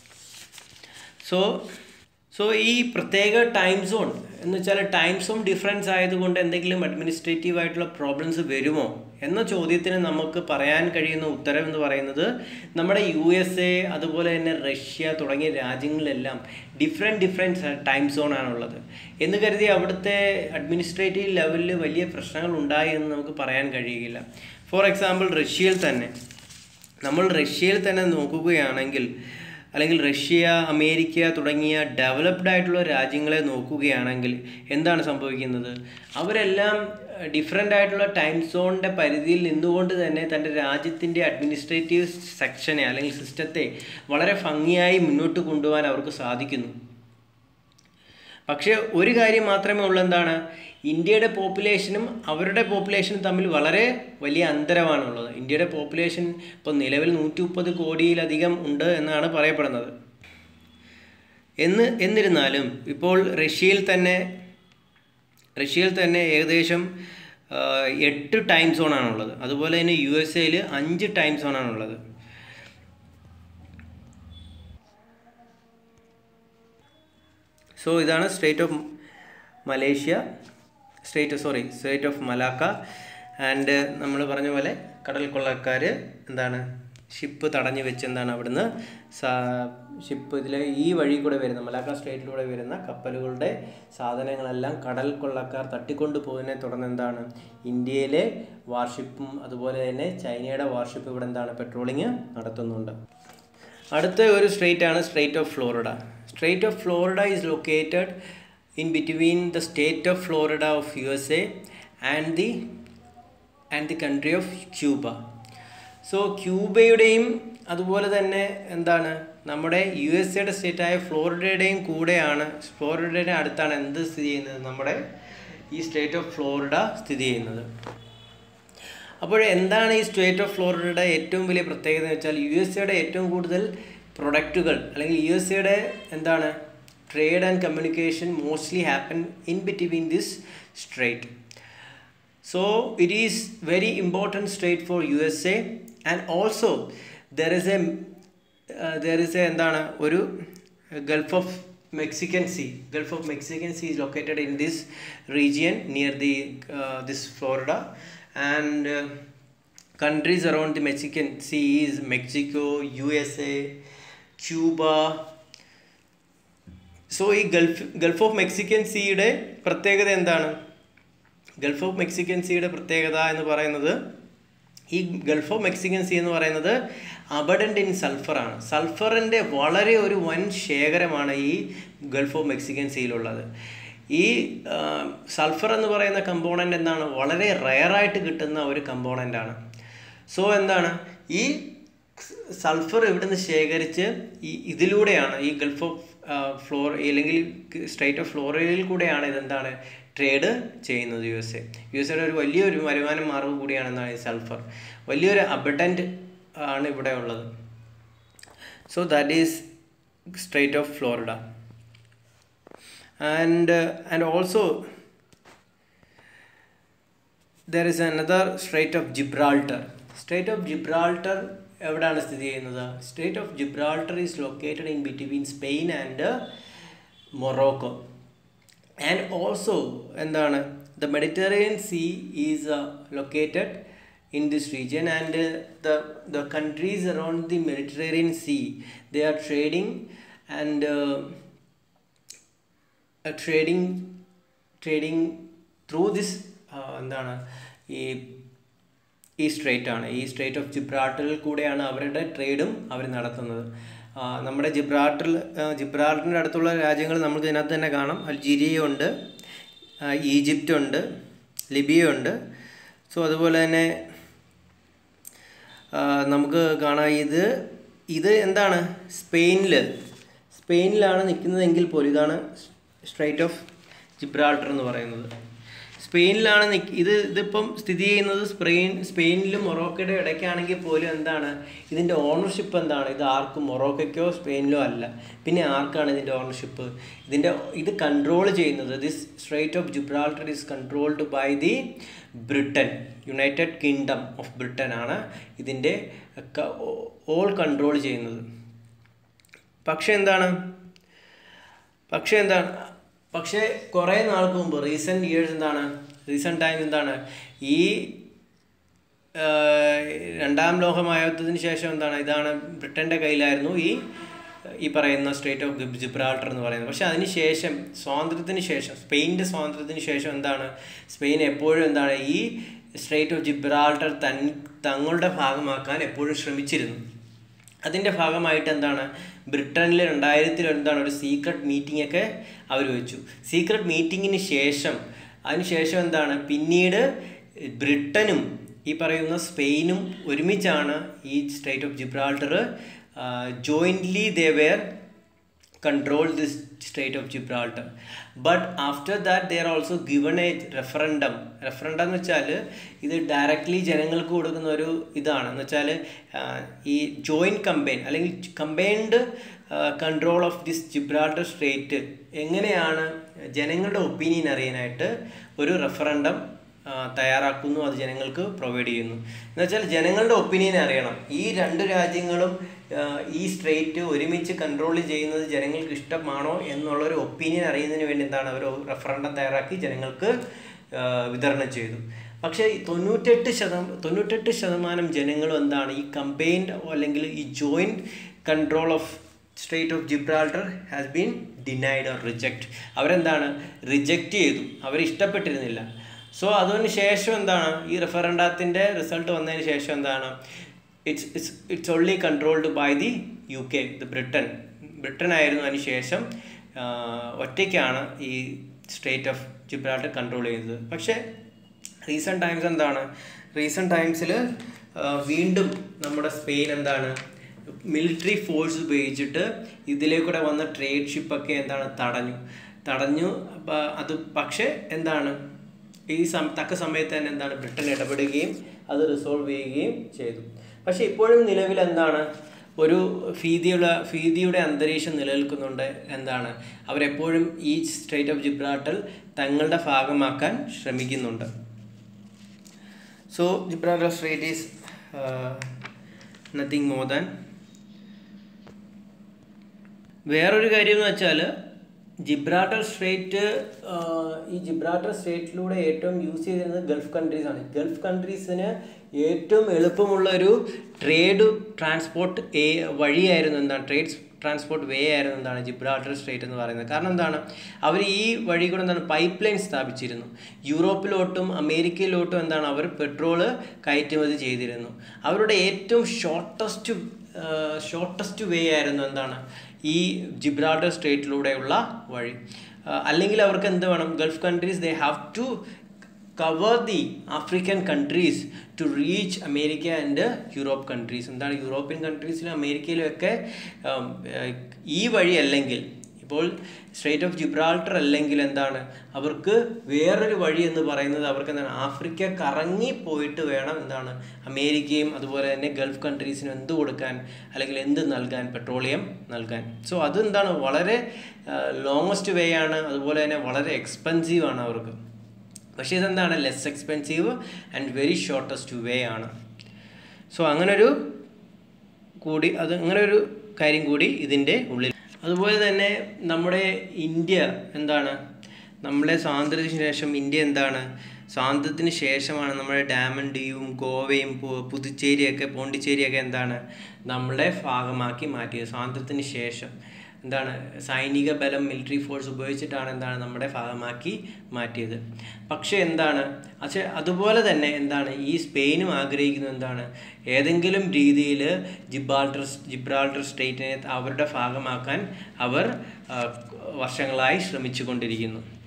സോ സോ ഈ പ്രത്യേക ടൈം സോൺ എന്ന് വെച്ചാൽ ടൈം സോൺ ഡിഫറൻസ് ആയതുകൊണ്ട് എന്തെങ്കിലും അഡ്മിനിസ്ട്രേറ്റീവ് ആയിട്ടുള്ള പ്രോബ്ലംസ് വരുമോ എന്ന ചോദ്യത്തിന് നമുക്ക് പറയാൻ കഴിയുന്ന ഉത്തരം എന്ന് പറയുന്നത് നമ്മുടെ യു എസ് എ അതുപോലെ തന്നെ റഷ്യ തുടങ്ങിയ രാജ്യങ്ങളിലെല്ലാം ഡിഫറെൻറ്റ് ഡിഫറെൻറ്റ് ടൈം സോൺ ആണുള്ളത് എന്ന് കരുതി അവിടുത്തെ അഡ്മിനിസ്ട്രേറ്റീവ് ലെവലിൽ വലിയ പ്രശ്നങ്ങൾ ഉണ്ടായി എന്ന് നമുക്ക് പറയാൻ കഴിയുകയില്ല ഫോർ എക്സാമ്പിൾ റഷ്യയിൽ തന്നെ നമ്മൾ റഷ്യയിൽ തന്നെ നോക്കുകയാണെങ്കിൽ അല്ലെങ്കിൽ റഷ്യ അമേരിക്ക തുടങ്ങിയ ഡെവലപ്ഡ് ആയിട്ടുള്ള രാജ്യങ്ങളെ നോക്കുകയാണെങ്കിൽ എന്താണ് സംഭവിക്കുന്നത് അവരെല്ലാം ഡിഫറെൻ്റ് ആയിട്ടുള്ള ടൈം സോണിൻ്റെ പരിധിയിൽ നിന്നുകൊണ്ട് തന്നെ തൻ്റെ രാജ്യത്തിൻ്റെ അഡ്മിനിസ്ട്രേറ്റീവ് സെക്ഷനെ അല്ലെങ്കിൽ സിസ്റ്റത്തെ വളരെ ഭംഗിയായി മുന്നോട്ട് കൊണ്ടുപോകാൻ അവർക്ക് സാധിക്കുന്നു പക്ഷേ ഒരു കാര്യം മാത്രമേ ഉള്ളൂ എന്താണ് ഇന്ത്യയുടെ പോപ്പുലേഷനും അവരുടെ പോപ്പുലേഷനും തമ്മിൽ വളരെ വലിയ അന്തരമാണുള്ളത് ഇന്ത്യയുടെ പോപ്പുലേഷൻ ഇപ്പോൾ നിലവിൽ നൂറ്റി മുപ്പത് കോടിയിലധികം ഉണ്ട് എന്നാണ് പറയപ്പെടുന്നത് എന്ന് എന്നിരുന്നാലും ഇപ്പോൾ റഷ്യയിൽ തന്നെ റഷ്യയിൽ തന്നെ ഏകദേശം എട്ട് ടൈം സോണാണുള്ളത് അതുപോലെ തന്നെ യു എസ് എയിൽ അഞ്ച് ടൈം സോണാണുള്ളത് സോ ഇതാണ് state of Malaysia state sorry state of Malacca and നമ്മൾ പറഞ്ഞ പോലെ കടൽ കൊള്ളക്കാർ എന്താണ് ഷിപ്പ് തടഞ്ഞു വെച്ച് എന്താണ് അവിടുന്ന് ഷിപ്പ് ഇതിൽ ഈ വഴി കൂടെ വരുന്ന മലാക്ക സ്റ്റേറ്റിലൂടെ വരുന്ന കപ്പലുകളുടെ സാധനങ്ങളെല്ലാം കടൽ കൊള്ളക്കാർ തട്ടിക്കൊണ്ട് പോകുന്നതിനെ തുടർന്ന് എന്താണ് ഇന്ത്യയിലെ വാർഷിപ്പും അതുപോലെ തന്നെ ചൈനയുടെ വാർഷിപ്പ് ഇവിടെ എന്താണ് പെട്രോളിങ് നടത്തുന്നുണ്ട് അടുത്ത ഒരു സ്ട്രേറ്റ് ആണ് strait of Florida strait of Florida is located in between the state of Florida of USA and the and the country of Cuba. So ക്യൂബയുടെയും അതുപോലെ തന്നെ എന്താണ് നമ്മുടെ യു എസ് എയുടെ സ്റ്റേറ്റായ ഫ്ലോറിഡയുടെയും കൂടെയാണ് ഫ്ലോറിഡയുടെ അടുത്താണ് എന്ത് സ്ഥിതി ചെയ്യുന്നത് നമ്മുടെ ഈ സ്റ്റേറ്റ് ഓഫ് ഫ്ലോറിഡ സ്ഥിതി ചെയ്യുന്നത് അപ്പോൾ എന്താണ് ഈ സ്റ്റേറ്റ് ഓഫ് ഫ്ലോറിഡയുടെ ഏറ്റവും വലിയ പ്രത്യേകത എന്ന് വെച്ചാൽ യു എസ് എയുടെ ഏറ്റവും കൂടുതൽ പ്രൊഡക്റ്റുകൾ അല്ലെങ്കിൽ യു എസ് എയുടെ എന്താണ് trade and communication mostly happen in between this strait so it is very important strait for usa and also there is a uh, there is a എന്താണ് ഒരു gulf of Mexican sea gulf of Mexican sea is located in this region near the uh, this florida and uh, countries around the mexican sea is mexico usa Cuba so ഈ gulf gulf of Mexican സീയുടെ പ്രത്യേകത എന്താണ് Gulf of Mexican സീയുടെ പ്രത്യേകത എന്ന് പറയുന്നത് ഈ gulf of Mexican see എന്ന് പറയുന്നത് അബഡൻ്റ് ഇൻ സൾഫറാണ് സൾഫറിൻ്റെ വളരെ ഒരു വൻ ശേഖരമാണ് ഈ ഗൾഫ് ഓഫ് മെക്സിക്കൻ സീയിലുള്ളത് ഈ സൾഫർ എന്ന് പറയുന്ന കമ്പോണൻ്റ് എന്താണ് വളരെ റയറായിട്ട് കിട്ടുന്ന ഒരു കമ്പോണൻ്റാണ് സോ എന്താണ് ഈ സൾഫർ ഇവിടുന്ന് ശേഖരിച്ച് ഈ ഇതിലൂടെയാണ് ഈ ഗൾഫ് ഓഫ് ഫ്ലോർ അല്ലെങ്കിൽ സ്ട്രൈറ്റ് ഓഫ് ഫ്ലോറിഡയിൽ കൂടെയാണ് ഇതെന്താണ് ട്രേഡ് ചെയ്യുന്നത് U S A U S എയുടെ ഒരു വലിയൊരു വരുമാന മാർഗ്ഗം കൂടിയാണ് എന്താണ് ഈ സൾഫർ വലിയൊരു അബഡൻറ്റ് ആണ് ഇവിടെ ഉള്ളത് so that is strait of Florida and and also there is another strait of Gibraltar strait of Gibraltar എവിടെയാണ് സ്ഥിതി ചെയ്യുന്നത് state of Gibraltar is located in between Spain and Morocco and also എന്താണ് the Mediterranean sea is located in this region and uh, the the countries around the mediterranean sea they are trading and uh, uh, trading trading through this uh, എന്താണ് ഈ ഈ straight ആണ് ഈ straight of ജിബ്രാൾട്ടറിൽ കൂടെയാണ് അവരുടെ ട്രേഡും അവർ നടത്തുന്നത് നമ്മുടെ ജിബ്രാൾട്ടറിൽ ജിബ്രാൾട്ടറിൻ്റെ അടുത്തുള്ള രാജ്യങ്ങൾ നമുക്ക് ഇതിനകത്ത് തന്നെ കാണാം അൾജീരിയ ഉണ്ട് ഈജിപ്റ്റ് ഉണ്ട് ലിബിയ ഉണ്ട് സോ അതുപോലെ തന്നെ നമുക്ക് കാണാം ഇത് ഇത് എന്താണ് സ്പെയിനിൽ സ്പെയിനിലാണ് നിൽക്കുന്നതെങ്കിൽ പോലും ഇതാണ് സ്ട്രൈറ്റ് ഓഫ് ജിബ്രാൾട്ടർ എന്ന് പറയുന്നത് സ്പെയിനിലാണ് നിൽക്ക് ഇത് ഇതിപ്പം സ്ഥിതി ചെയ്യുന്നത് സ്പെയിൻ സ്പെയിനിലും മൊറോക്കയുടെ ഇടയ്ക്കാണെങ്കിൽ പോലും എന്താണ് ഇതിൻ്റെ ഓണർഷിപ്പ് എന്താണ് ഇത് ആർക്കും മൊറോക്കയ്ക്കോ സ്പെയിനിലോ അല്ല പിന്നെ ആർക്കാണ് ഇതിൻ്റെ ഓണർഷിപ്പ് ഇതിൻ്റെ ഇത് കൺട്രോൾ ചെയ്യുന്നത് this strait of Gibraltar is controlled by the Britain United Kingdom of Britain ആണ് ഇതിൻ്റെ ഓൾ കൺട്രോൾ ചെയ്യുന്നത് പക്ഷേ എന്താണ് പക്ഷേ എന്താണ് പക്ഷേ കുറേ നാൾക്ക് മുമ്പ് റീസെൻറ്റ് ഇയേഴ്സ് എന്താണ് റീസെൻറ്റ് ടൈം എന്താണ് ഈ രണ്ടാം ലോകമഹായുദ്ധത്തിന് ശേഷം എന്താണ് ഇതാണ് ബ്രിട്ടൻ്റെ കയ്യിലായിരുന്നു ഈ ഈ പറയുന്ന സ്റ്റേറ്റ് ഓഫ് ജിബ്രാൾട്ടർ എന്ന് പറയുന്നത് പക്ഷേ അതിന് ശേഷം സ്വാതന്ത്ര്യത്തിന് ശേഷം സ്പെയിൻ്റെ സ്വാതന്ത്ര്യത്തിന് ശേഷം എന്താണ് സ്പെയിൻ എപ്പോഴും എന്താണ് ഈ സ്ട്രേറ്റ് ഓഫ് ജിബ്രാൾട്ടർ തൻ തങ്ങളുടെ ഭാഗമാക്കാൻ എപ്പോഴും ശ്രമിച്ചിരുന്നു അതിൻ്റെ ഭാഗമായിട്ട് എന്താണ് ബ്രിട്ടനിൽ രണ്ടായിരത്തിൽ എന്താണ് ഒരു സീക്രട്ട് മീറ്റിംഗ് ഒക്കെ അവർ വെച്ചു സീക്രട്ട് മീറ്റിങ്ങിന് ശേഷം അതിന് ശേഷം എന്താണ് പിന്നീട് ബ്രിട്ടനും ഈ പറയുന്ന സ്പെയിനും ഒരുമിച്ചാണ് ഈ state of Gibraltar jointly they were control this state of Gibraltar. But after that, they are also given a referendum. Referendum എന്ന് വെച്ചാൽ ഇത് ഡയറക്റ്റ്ലി ജനങ്ങൾക്ക് കൊടുക്കുന്ന ഒരു ഇതാണ് എന്ന് വെച്ചാൽ ഈ ജോയിൻറ്റ് കമ്പൈൻ അല്ലെങ്കിൽ combined control of this Gibraltar state എങ്ങനെയാണ് ജനങ്ങളുടെ ഒപ്പീനിയൻ അറിയാനായിട്ട് ഒരു റെഫറൻഡം തയ്യാറാക്കുന്നു അത് ജനങ്ങൾക്ക് പ്രൊവൈഡ് ചെയ്യുന്നു എന്ന് വെച്ചാൽ ജനങ്ങളുടെ ഒപ്പീനിയൻ അറിയണം ഈ രണ്ട് രാജ്യങ്ങളും ഈ സ്ട്രേറ്റ് ഒരുമിച്ച് കൺട്രോൾ ചെയ്യുന്നത് ജനങ്ങൾക്ക് ഇഷ്ടമാണോ എന്നുള്ളൊരു ഒപ്പീനിയൻ അറിയുന്നതിന് വേണ്ടി എന്താണ് അവർ റെഫറൻഡം തയ്യാറാക്കി ജനങ്ങൾക്ക് വിതരണം ചെയ്തു പക്ഷേ തൊണ്ണൂറ്റെട്ട് ശതമാനം തൊണ്ണൂറ്റെട്ട് ശതമാനം ജനങ്ങളും എന്താണ് ഈ കമ്പൈൻഡ് അല്ലെങ്കിൽ ഈ joint control of state of Gibraltar has been denied or reject അവരെന്താണ് റിജക്റ്റ് ചെയ്തു അവർ ഇഷ്ടപ്പെട്ടിരുന്നില്ല സോ അതിന് ശേഷം എന്താണ് ഈ റെഫറൻഡത്തിൻ്റെ റിസൾട്ട് വന്നതിന് ശേഷം എന്താണ് it's it's it's only controlled by the U K the Britain Britain ആയിരുന്നു അതിന് ശേഷം ഒറ്റയ്ക്കാണ് ഈ സ്റ്റേറ്റ് ഓഫ് ജിബ്രാൾട്ടർ കൺട്രോൾ ചെയ്യുന്നത് പക്ഷേ റീസെൻറ്റ് ടൈംസ് എന്താണ് റീസെൻറ്റ് ടൈംസിൽ വീണ്ടും നമ്മുടെ സ്പെയിൻ എന്താണ് മിലിറ്ററി ഫോഴ്സ് ഉപയോഗിച്ചിട്ട് ഇതിലേക്കൂടെ വന്ന ട്രേഡ് ഷിപ്പൊക്കെ എന്താണ് തടഞ്ഞു തടഞ്ഞു അത് പക്ഷേ എന്താണ് ഈ സം തക്ക സമയത്ത് തന്നെ എന്താണ് ബ്രിട്ടൻ ഇടപെടുകയും അത് റിസോൾവ് ചെയ്യുകയും ചെയ്തു പക്ഷേ ഇപ്പോഴും നിലവിൽ എന്താണ് ഒരു ഭീതിയുള്ള ഭീതിയുടെ അന്തരീക്ഷം നിലനിൽക്കുന്നുണ്ട് എന്താണ് അവരെപ്പോഴും ഈ സ്റ്റേറ്റ് ഓഫ് ജിബ്രാട്ടൽ തങ്ങളുടെ ഭാഗമാക്കാൻ ശ്രമിക്കുന്നുണ്ട് so Gibraltar strait is nothing more than വേറൊരു കാര്യം എന്ന് വെച്ചാൽ ജിബ്രാട്ടർ സ്ട്രേറ്റ് ഈ ജിബ്രാട്ടർ സ്ട്രേറ്റിലൂടെ ഏറ്റവും യൂസ് ചെയ്തിരുന്നത് ഗൾഫ് കൺട്രീസ് ആണ് ഗൾഫ് കൺട്രീസിന് ഏറ്റവും എളുപ്പമുള്ള ഒരു ട്രേഡ് ട്രാൻസ്പോർട്ട് വഴിയായിരുന്നു എന്താണ് ട്രേഡ് ട്രാൻസ്പോർട്ട് വേ ആയിരുന്നു എന്താണ് ജിബ്രാൾട്ടർ സ്ട്രേറ്റ് എന്ന് പറയുന്നത് കാരണം എന്താണ് അവർ ഈ വഴി കൂടെ എന്താണ് പൈപ്പ് ലൈൻ സ്ഥാപിച്ചിരുന്നു യൂറോപ്പിലോട്ടും അമേരിക്കയിലോട്ടും എന്താണ് അവർ പെട്രോള് കയറ്റുമതി ചെയ്തിരുന്നു അവരുടെ ഏറ്റവും ഷോർട്ടസ്റ്റ് ഷോർട്ടസ്റ്റ് വേ ആയിരുന്നു എന്താണ് ഈ ജിബ്രാൾട്ടർ സ്ട്രേറ്റിലൂടെയുള്ള വഴി ആ, അല്ലെങ്കിൽ അവർക്ക് എന്ത് വേണം Gulf countries they have to cover the African countries to reach America and Europe countries എന്താണ് യൂറോപ്യൻ കൺട്രീസിലും അമേരിക്കയിലും ഒക്കെ ഉം, ഏഹ്, ഈ വഴി അല്ലെങ്കിൽ ഇപ്പോൾ സ്ട്രേറ്റ് ഓഫ് ജിബ്രാൾട്ടർ അല്ലെങ്കിൽ എന്താണ് അവർക്ക് വേറൊരു വഴി എന്ന് പറയുന്നത് അവർക്ക് എന്താണ് ആഫ്രിക്ക കറങ്ങി പോയിട്ട് വേണം എന്താണ് അമേരിക്കയും അതുപോലെ തന്നെ ഗൾഫ് കൺട്രീസിനും എന്ത് കൊടുക്കാൻ അല്ലെങ്കിൽ എന്ത് നൽകാൻ പെട്രോളിയം നൽകാൻ സോ അതെന്താണ് വളരെ ലോങ്ങസ്റ്റ് വേ ആണ് അതുപോലെ തന്നെ വളരെ എക്സ്പെൻസീവ് ആണ് അവർക്ക് പക്ഷേ ഇതെന്താണ് less expensive and very shortest way ആണ് സോ അങ്ങനൊരു കൂടി അത് അങ്ങനെ ഒരു കാര്യം കൂടി ഇതിൻ്റെ ഉള്ളിൽ അതുപോലെ തന്നെ നമ്മുടെ ഇന്ത്യ എന്താണ് നമ്മുടെ സ്വാതന്ത്ര്യത്തിന് ശേഷം ഇന്ത്യ എന്താണ് സ്വാതന്ത്ര്യത്തിന് ശേഷമാണ് നമ്മുടെ ഡാമൻ ഡിയും ഗോവയും പു- പുതുച്ചേരിയൊക്കെ പോണ്ടിച്ചേരിയൊക്കെ എന്താണ് നമ്മളുടെ ഭാഗമാക്കി മാറ്റിയത് സ്വാതന്ത്ര്യത്തിന് ശേഷം എന്താണ് സൈനിക ബലം മിലിറ്ററി ഫോഴ്സ് ഉപയോഗിച്ചിട്ടാണ് എന്താണ് നമ്മുടെ ഭാഗമാക്കി മാറ്റിയത് പക്ഷേ എന്താണ് പക്ഷേ അതുപോലെ തന്നെ എന്താണ് ഈ സ്പെയിനും ആഗ്രഹിക്കുന്നത് എന്താണ് ഏതെങ്കിലും രീതിയിൽ ജിബ്രാൾട്ടർ ജിബ്രാൾട്ടർ സ്റ്റേറ്റിനെ അവരുടെ ഭാഗമാക്കാൻ അവർ ആ, വർഷങ്ങളായി ശ്രമിച്ചു കൊണ്ടിരിക്കുന്നു